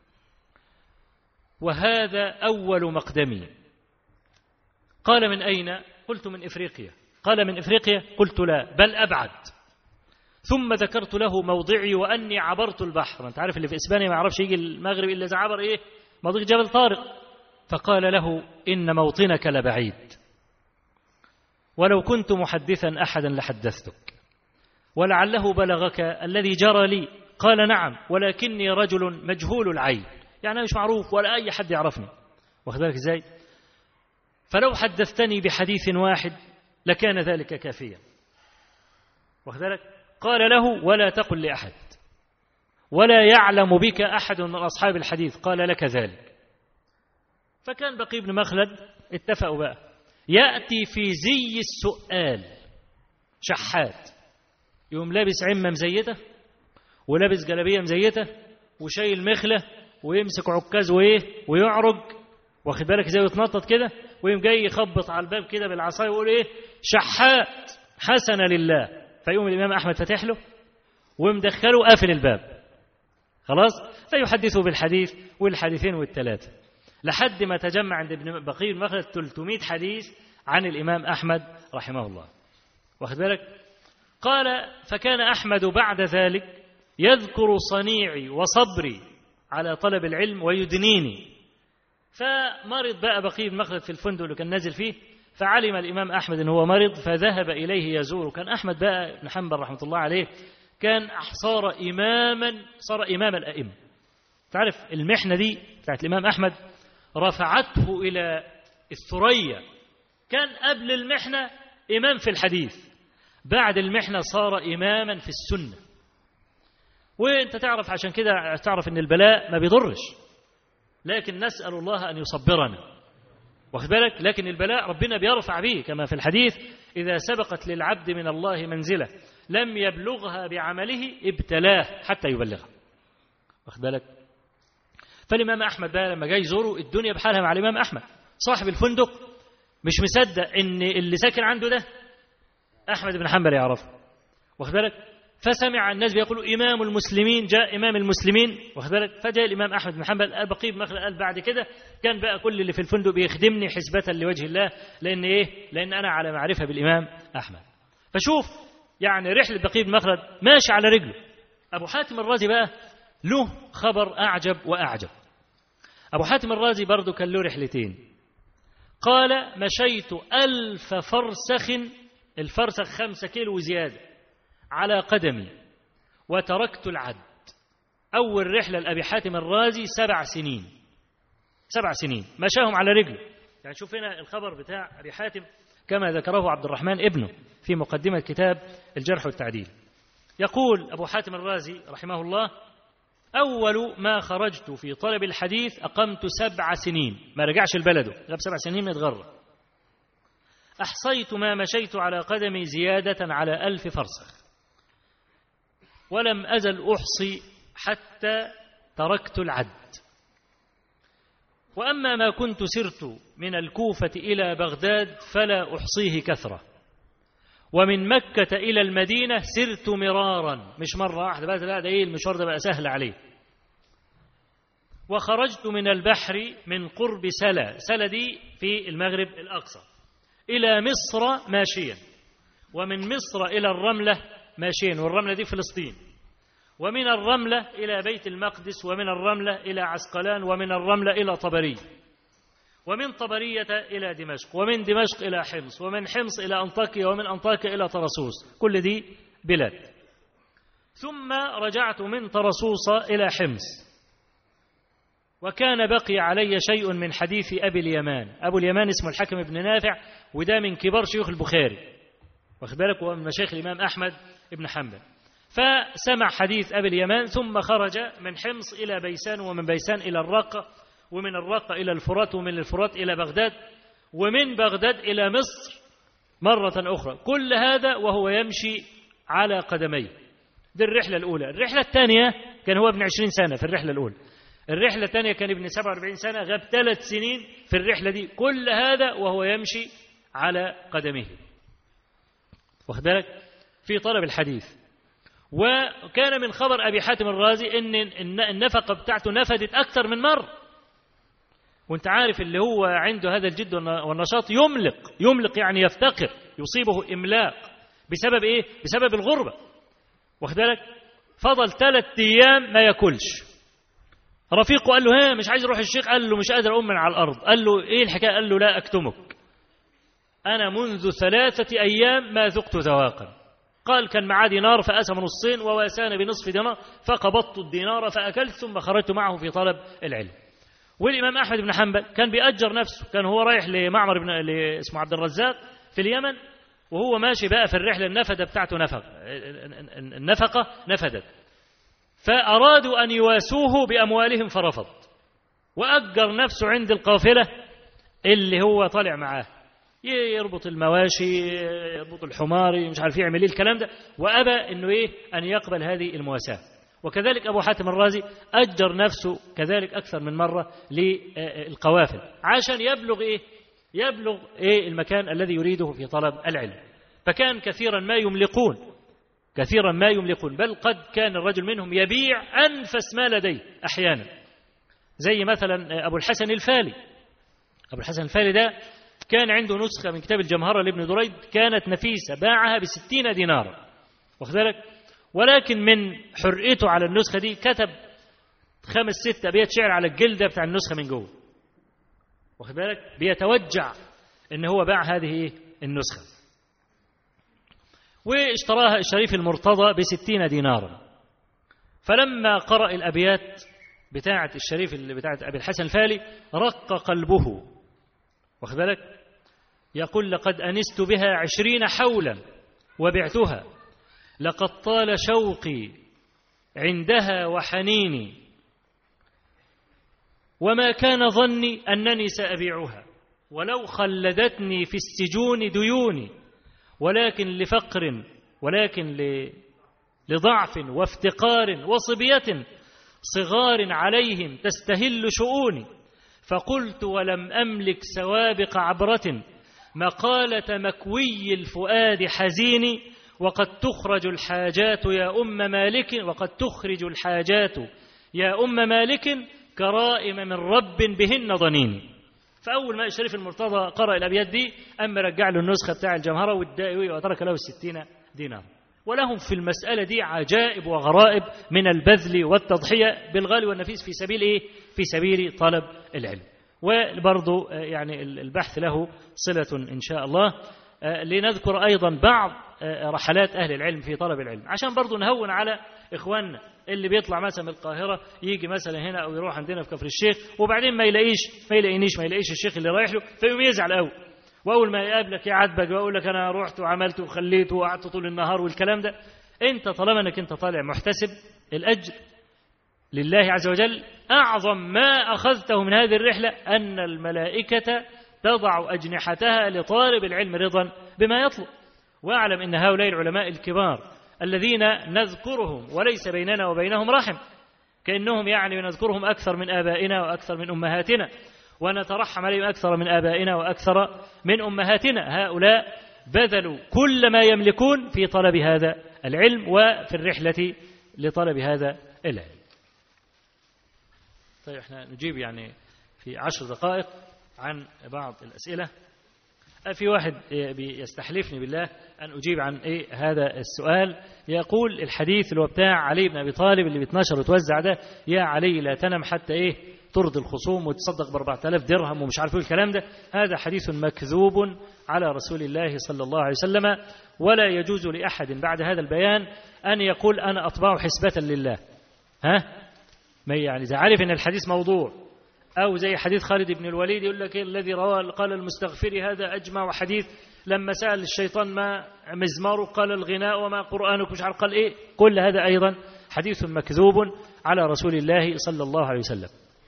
وهذا أول مقدمي قال من أين قلت من إفريقيا قال من إفريقيا قلت لا بل أبعد ثم ذكرت له موضعي وأني عبرت البحر أنت عارف اللي في إسبانيا ما يعرفش يجي المغرب إلا إذا عبر إيه مضيق جبل طارق فقال له إن موطنك لبعيد ولو كنت محدثا أحدا لحدثتك ولعله بلغك الذي جرى لي قال نعم ولكني رجل مجهول العين يعني مش معروف ولا أي حد يعرفني واخد بالك إزاي فلو حدثتني بحديث واحد لكان ذلك كافيا واخد بالك قال له ولا تقل لأحد ولا يعلم بك أحد من أصحاب الحديث قال لك ذلك فكان بقي بن مخلد اتفقوا بقى يأتي في زي السؤال شحات يقوم لابس عمة مزيتة ولابس جلابية مزيتة وشايل مخلة ويمسك عكاز وإيه ويعرج واخد بالك زي يتنطط كده ويقوم جاي يخبط على الباب كده بالعصاية ويقول إيه شحات حسنة لله فيقوم الإمام أحمد فاتح له ومدخله قافل الباب خلاص فيحدثه بالحديث والحديثين والثلاثة لحد ما تجمع عند ابن بقي المخلد 300 حديث عن الإمام أحمد رحمه الله واخد بالك قال فكان أحمد بعد ذلك يذكر صنيعي وصبري على طلب العلم ويدنيني فمرض بقى بقي المخلد في الفندق اللي كان نازل فيه فعلم الإمام أحمد أنه هو مرض فذهب إليه يزور كان أحمد بقى بن حنبل رحمة الله عليه كان صار إماما صار إمام الأئمة تعرف المحنة دي بتاعت الإمام أحمد رفعته إلى الثريا كان قبل المحنة إمام في الحديث بعد المحنة صار إماما في السنة وانت تعرف عشان كده تعرف ان البلاء ما بيضرش لكن نسأل الله أن يصبرنا واخد بالك لكن البلاء ربنا بيرفع به كما في الحديث إذا سبقت للعبد من الله منزلة لم يبلغها بعمله ابتلاه حتى يبلغها واخد بالك فالإمام أحمد بقى لما جاي يزوره الدنيا بحالها مع الإمام أحمد صاحب الفندق مش مصدق إن اللي ساكن عنده ده أحمد بن حنبل يعرفه واخد بالك فسمع الناس بيقولوا إمام المسلمين جاء إمام المسلمين واخد بالك فجاء الإمام أحمد بن حنبل قال بقي بن قال بعد كده كان بقى كل اللي في الفندق بيخدمني حسبة لوجه الله لأن إيه لأن أنا على معرفة بالإمام أحمد فشوف يعني رحلة بقي بن مخلد ماشي على رجله أبو حاتم الرازي بقى له خبر أعجب وأعجب أبو حاتم الرازي برضه كان له رحلتين قال مشيت ألف فرسخ الفرسخ خمسة كيلو وزيادة على قدمي وتركت العد أول رحلة لأبي حاتم الرازي سبع سنين سبع سنين مشاهم على رجله يعني شوف هنا الخبر بتاع أبي حاتم كما ذكره عبد الرحمن ابنه في مقدمة كتاب الجرح والتعديل يقول أبو حاتم الرازي رحمه الله أول ما خرجت في طلب الحديث أقمت سبع سنين ما رجعش لبلده غاب سبع سنين متغرب أحصيت ما مشيت على قدمي زيادة على ألف فرسخ ولم أزل أحصي حتى تركت العد وأما ما كنت سرت من الكوفة إلى بغداد فلا أحصيه كثرة ومن مكة إلى المدينة سرت مرارا مش مرة واحدة بقى لا ده إيه المشوار ده بقى سهل عليه وخرجت من البحر من قرب سلا سلا دي في المغرب الأقصى إلى مصر ماشيا ومن مصر إلى الرملة ماشيا والرملة دي فلسطين ومن الرملة إلى بيت المقدس ومن الرملة إلى عسقلان ومن الرملة إلى طبري ومن طبرية إلى دمشق ومن دمشق إلى حمص ومن حمص إلى أنطاكيا ومن أنطاكيا إلى طرسوس كل دي بلاد ثم رجعت من طرسوس إلى حمص وكان بقي علي شيء من حديث أبي اليمان أبو اليمان اسمه الحكم بن نافع وده من كبار شيوخ البخاري واخد بالك هو من مشايخ الإمام أحمد بن حنبل فسمع حديث أبي اليمان ثم خرج من حمص إلى بيسان ومن بيسان إلى الرقة ومن الرقة إلى الفرات ومن الفرات إلى بغداد ومن بغداد إلى مصر مرة أخرى كل هذا وهو يمشي على قدميه دي الرحلة الأولى الرحلة الثانية كان هو ابن عشرين سنة في الرحلة الأولى الرحلة الثانية كان ابن 47 سنة غاب ثلاث سنين في الرحلة دي كل هذا وهو يمشي على قدمه واخد بالك في طلب الحديث وكان من خبر أبي حاتم الرازي إن النفقة بتاعته نفدت أكثر من مرة وانت عارف اللي هو عنده هذا الجد والنشاط يملق يملق يعني يفتقر يصيبه إملاق بسبب إيه؟ بسبب الغربة واخد بالك فضل ثلاث أيام ما ياكلش رفيقه قال له ها مش عايز اروح الشيخ قال له مش قادر اقوم من على الارض قال له ايه الحكايه قال له لا اكتمك انا منذ ثلاثه ايام ما ذقت ذواقا قال كان معاه دينار فقسم نصين وواسان بنصف دينار فقبضت الدينار فاكلت ثم خرجت معه في طلب العلم والامام احمد بن حنبل كان بيأجر نفسه كان هو رايح لمعمر بن اسمه عبد الرزاق في اليمن وهو ماشي بقى في الرحله النفده بتاعته نفق النفقه نفدت فأرادوا أن يواسوه بأموالهم فرفض وأجر نفسه عند القافلة اللي هو طالع معاه يربط المواشي يربط الحمار مش عارف يعمل ايه الكلام ده وابى انه ايه ان يقبل هذه المواساه وكذلك ابو حاتم الرازي اجر نفسه كذلك اكثر من مره للقوافل عشان يبلغ ايه يبلغ ايه المكان الذي يريده في طلب العلم فكان كثيرا ما يملقون كثيرا ما يملكون بل قد كان الرجل منهم يبيع أنفس ما لديه أحيانا زي مثلا أبو الحسن الفالي أبو الحسن الفالي ده كان عنده نسخة من كتاب الجمهرة لابن دريد كانت نفيسة باعها بستين دينارا واخد بالك ولكن من حرقته على النسخة دي كتب خمس ست أبيات شعر على الجلدة بتاع النسخة من جوه واخد بالك بيتوجع ان هو باع هذه النسخة واشتراها الشريف المرتضى بستين دينارا فلما قرأ الأبيات بتاعة الشريف اللي بتاعة أبي الحسن الفالي رق قلبه واخد بالك يقول لقد أنست بها عشرين حولا وبعتها لقد طال شوقي عندها وحنيني وما كان ظني أنني سأبيعها ولو خلدتني في السجون ديوني ولكن لفقر ولكن لضعف وافتقار وصبية صغار عليهم تستهل شؤوني فقلت ولم أملك سوابق عبرة مقالة مكوي الفؤاد حزين وقد تخرج الحاجات يا أم مالك وقد تخرج الحاجات يا أم مالك كرائم من رب بهن ضنين فأول ما الشريف المرتضى قرأ الأبيات دي أما رجع له النسخة بتاع الجمهرة والدائوي وترك له الستين دينار ولهم في المسألة دي عجائب وغرائب من البذل والتضحية بالغالي والنفيس في سبيل إيه؟ في سبيل طلب العلم وبرضو يعني البحث له صلة إن شاء الله لنذكر أيضا بعض رحلات أهل العلم في طلب العلم عشان برضو نهون على إخواننا اللي بيطلع مثلا من القاهرة يجي مثلا هنا أو يروح عندنا في كفر الشيخ وبعدين ما يلاقيش ما يلاقينيش ما يلاقيش الشيخ اللي رايح له فيقوم يزعل قوي وأول ما يقابلك يعاتبك ويقول لك أنا رحت وعملت وخليت وقعدت طول النهار والكلام ده أنت طالما أنك أنت طالع محتسب الأجر لله عز وجل أعظم ما أخذته من هذه الرحلة أن الملائكة تضع أجنحتها لطالب العلم رضا بما يطلب واعلم أن هؤلاء العلماء الكبار الذين نذكرهم وليس بيننا وبينهم رحم كأنهم يعني نذكرهم أكثر من آبائنا وأكثر من أمهاتنا ونترحم عليهم أكثر من آبائنا وأكثر من أمهاتنا هؤلاء بذلوا كل ما يملكون في طلب هذا العلم وفي الرحلة لطلب هذا العلم طيب احنا نجيب يعني في عشر دقائق عن بعض الأسئلة في واحد يستحلفني بالله أن أجيب عن إيه هذا السؤال يقول الحديث اللي هو بتاع علي بن أبي طالب اللي بيتنشر وتوزع ده يا علي لا تنم حتى إيه ترضي الخصوم وتصدق ب 4000 درهم ومش عارف ايه الكلام ده هذا حديث مكذوب على رسول الله صلى الله عليه وسلم ولا يجوز لأحد بعد هذا البيان أن يقول أنا أطبع حسبة لله ها ما يعني إذا عارف أن الحديث موضوع أو زي حديث خالد بن الوليد يقول لك إيه الذي روى قال المستغفر هذا أجمع حديث لما سأل الشيطان ما مزمارك قال الغناء وما قرآنك مش عارف قال إيه كل هذا أيضا حديث مكذوب على رسول الله صلى الله عليه وسلم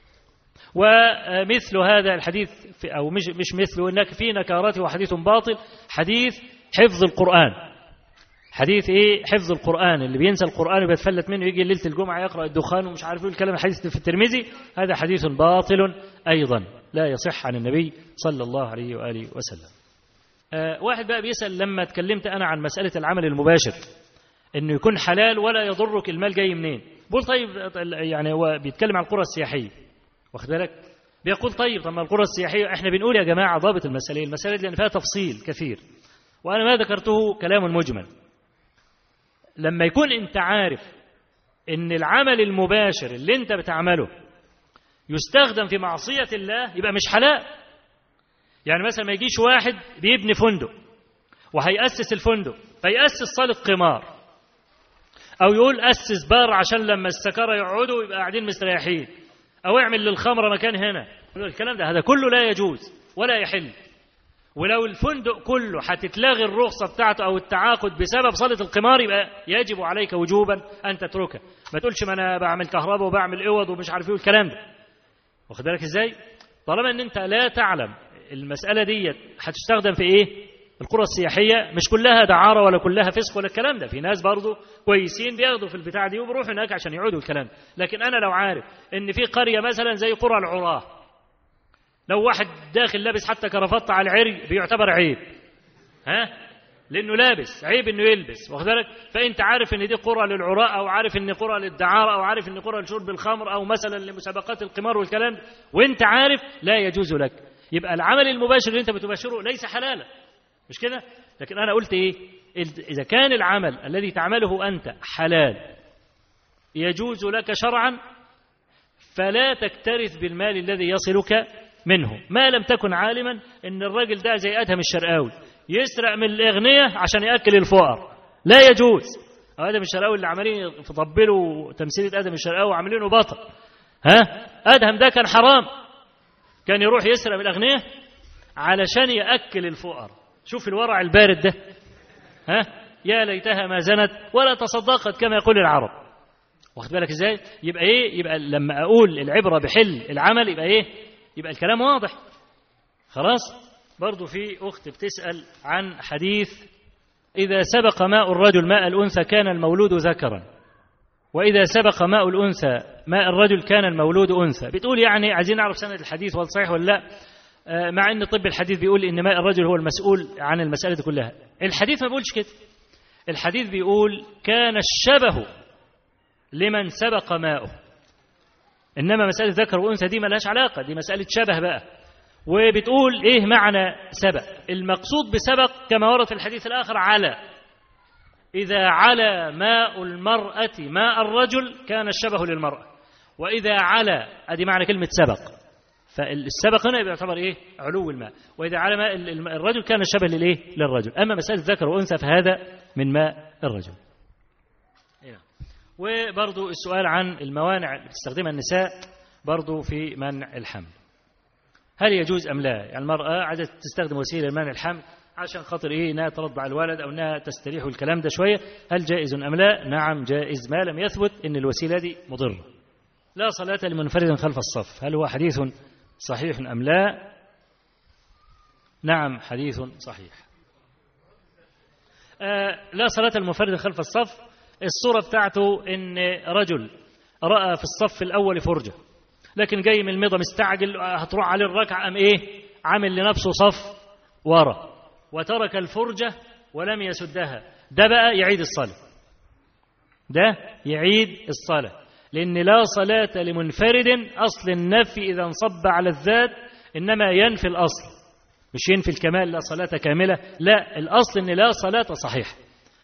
ومثل هذا الحديث في أو مش مش مثله إنك في نكارته وحديث باطل حديث حفظ القرآن حديث ايه حفظ القرآن اللي بينسى القرآن وبيتفلت منه يجي ليلة الجمعة يقرأ الدخان ومش عارف ايه الكلام الحديث في الترمذي هذا حديث باطل أيضا لا يصح عن النبي صلى الله عليه وآله وسلم آه واحد بقى بيسأل لما اتكلمت أنا عن مسألة العمل المباشر انه يكون حلال ولا يضرك المال جاي منين بقول طيب يعني هو بيتكلم عن القرى السياحيه واخد بالك بيقول طيب طب ما القرى السياحيه احنا بنقول يا جماعه ضابط المساله المساله دي لان فيها تفصيل كثير وانا ما ذكرته كلام مجمل لما يكون انت عارف ان العمل المباشر اللي انت بتعمله يستخدم في معصيه الله يبقى مش حلال يعني مثلا ما يجيش واحد بيبني فندق وهيأسس الفندق فيأسس صالة قمار أو يقول أسس بار عشان لما السكرة يقعدوا يبقى قاعدين مستريحين أو اعمل للخمرة مكان هنا الكلام ده هذا كله لا يجوز ولا يحل ولو الفندق كله هتتلغي الرخصة بتاعته أو التعاقد بسبب صالة القمار يبقى يجب عليك وجوبا أن تتركه ما تقولش ما أنا بعمل كهرباء وبعمل إوض ومش عارف إيه الكلام ده واخد بالك إزاي؟ طالما أن أنت لا تعلم المسألة دي هتستخدم في إيه؟ القرى السياحية مش كلها دعارة ولا كلها فسق ولا الكلام ده في ناس برضه كويسين بياخدوا في البتاع دي وبيروحوا هناك عشان يعودوا الكلام لكن أنا لو عارف إن في قرية مثلا زي قرى العراة لو واحد داخل لابس حتى كرافطة على العري بيعتبر عيب ها لانه لابس عيب انه يلبس واخد بالك فانت عارف ان دي قرى للعراء او عارف ان قرى للدعاره او عارف ان قرى لشرب الخمر او مثلا لمسابقات القمار والكلام ده وانت عارف لا يجوز لك يبقى العمل المباشر اللي انت بتباشره ليس حلالا مش كده لكن انا قلت ايه اذا كان العمل الذي تعمله انت حلال يجوز لك شرعا فلا تكترث بالمال الذي يصلك منه ما لم تكن عالما ان الراجل ده زي ادهم الشرقاوي يسرق من الاغنياء عشان ياكل الفقر لا يجوز ادم الشرقاوي اللي عمالين يطبلوا تمثيليه ادم الشرقاوي وعاملينه بطل ها ادهم ده كان حرام كان يروح يسرق من الاغنياء علشان ياكل الفقر شوف الورع البارد ده ها يا ليتها ما زنت ولا تصدقت كما يقول العرب واخد بالك ازاي يبقى ايه يبقى لما اقول العبره بحل العمل يبقى ايه يبقى الكلام واضح خلاص برضو في اخت بتسال عن حديث اذا سبق ماء الرجل ماء الانثى كان المولود ذكرا واذا سبق ماء الانثى ماء الرجل كان المولود انثى بتقول يعني عايزين نعرف سند الحديث وهل صحيح ولا لا مع ان طب الحديث بيقول ان ماء الرجل هو المسؤول عن المساله دي كلها الحديث ما بيقولش كده الحديث بيقول كان الشبه لمن سبق ماؤه انما مساله ذكر وانثى دي ملهاش علاقه دي مساله شبه بقى وبتقول ايه معنى سبق المقصود بسبق كما ورد في الحديث الاخر على اذا على ماء المراه ماء الرجل كان الشبه للمراه واذا على ادي معنى كلمه سبق فالسبق هنا يعتبر ايه علو الماء واذا على ماء الرجل كان الشبه للايه للرجل اما مساله ذكر وانثى فهذا من ماء الرجل وبرضو السؤال عن الموانع اللي بتستخدمها النساء برضو في منع الحمل هل يجوز ام لا يعني المراه عايزه تستخدم وسيله لمنع الحمل عشان خاطر ايه انها ترضع الولد او انها تستريح الكلام ده شويه هل جائز ام لا نعم جائز ما لم يثبت ان الوسيله دي مضره لا صلاه لمنفرد خلف الصف هل هو حديث صحيح ام لا نعم حديث صحيح آه لا صلاه المنفرد خلف الصف الصورة بتاعته إن رجل رأى في الصف الأول فرجة لكن جاي من الميضة مستعجل هتروح عليه الركعة أم إيه عامل لنفسه صف ورا وترك الفرجة ولم يسدها ده بقى يعيد الصلاة ده يعيد الصلاة لأن لا صلاة لمنفرد أصل النفي إذا انصب على الذات إنما ينفي الأصل مش ينفي الكمال لا صلاة كاملة لا الأصل إن لا صلاة صحيحة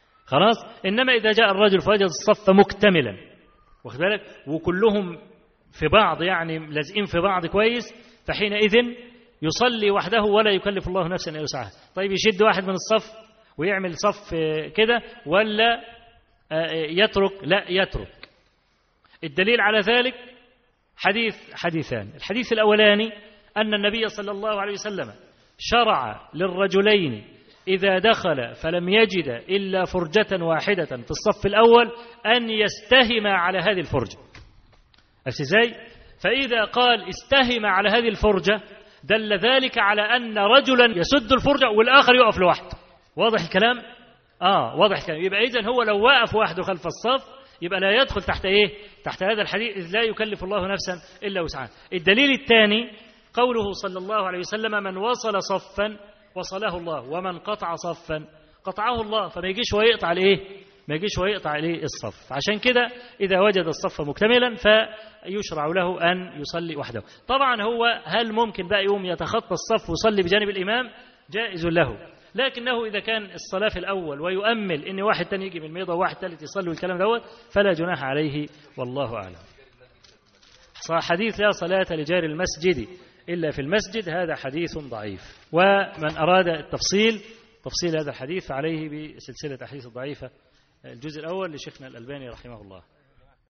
خلاص انما اذا جاء الرجل فوجد الصف مكتملا واخد بالك وكلهم في بعض يعني لازقين في بعض كويس فحينئذ يصلي وحده ولا يكلف الله نفسا الا وسعها طيب يشد واحد من الصف ويعمل صف كده ولا يترك لا يترك الدليل على ذلك حديث حديثان الحديث الأولاني أن النبي صلى الله عليه وسلم شرع للرجلين إذا دخل فلم يجد إلا فرجة واحدة في الصف الأول أن يستهم على هذه الفرجة ازاي؟ فإذا قال استهم على هذه الفرجة دل ذلك على أن رجلا يسد الفرجة والآخر يقف لوحده واضح الكلام؟ آه واضح الكلام يبقى إذن هو لو وقف وحده خلف الصف يبقى لا يدخل تحت إيه؟ تحت هذا الحديث إذ لا يكلف الله نفسا إلا وسعها الدليل الثاني قوله صلى الله عليه وسلم من وصل صفا وصله الله ومن قطع صفا قطعه الله فما يجيش ويقطع الايه ما يجيش ويقطع عليه الصف عشان كده إذا وجد الصف مكتملا فيشرع له أن يصلي وحده طبعا هو هل ممكن بقى يوم يتخطى الصف ويصلي بجانب الإمام جائز له لكنه إذا كان الصلاة في الأول ويؤمل إن واحد تاني يجي من الميضة وواحد ثالث يصلي والكلام دوت فلا جناح عليه والله أعلم حديث لا صلاة لجار المسجد إلا في المسجد هذا حديث ضعيف ومن أراد التفصيل تفصيل هذا الحديث فعليه بسلسلة أحاديث الضعيفة الجزء الأول لشيخنا الألباني رحمه الله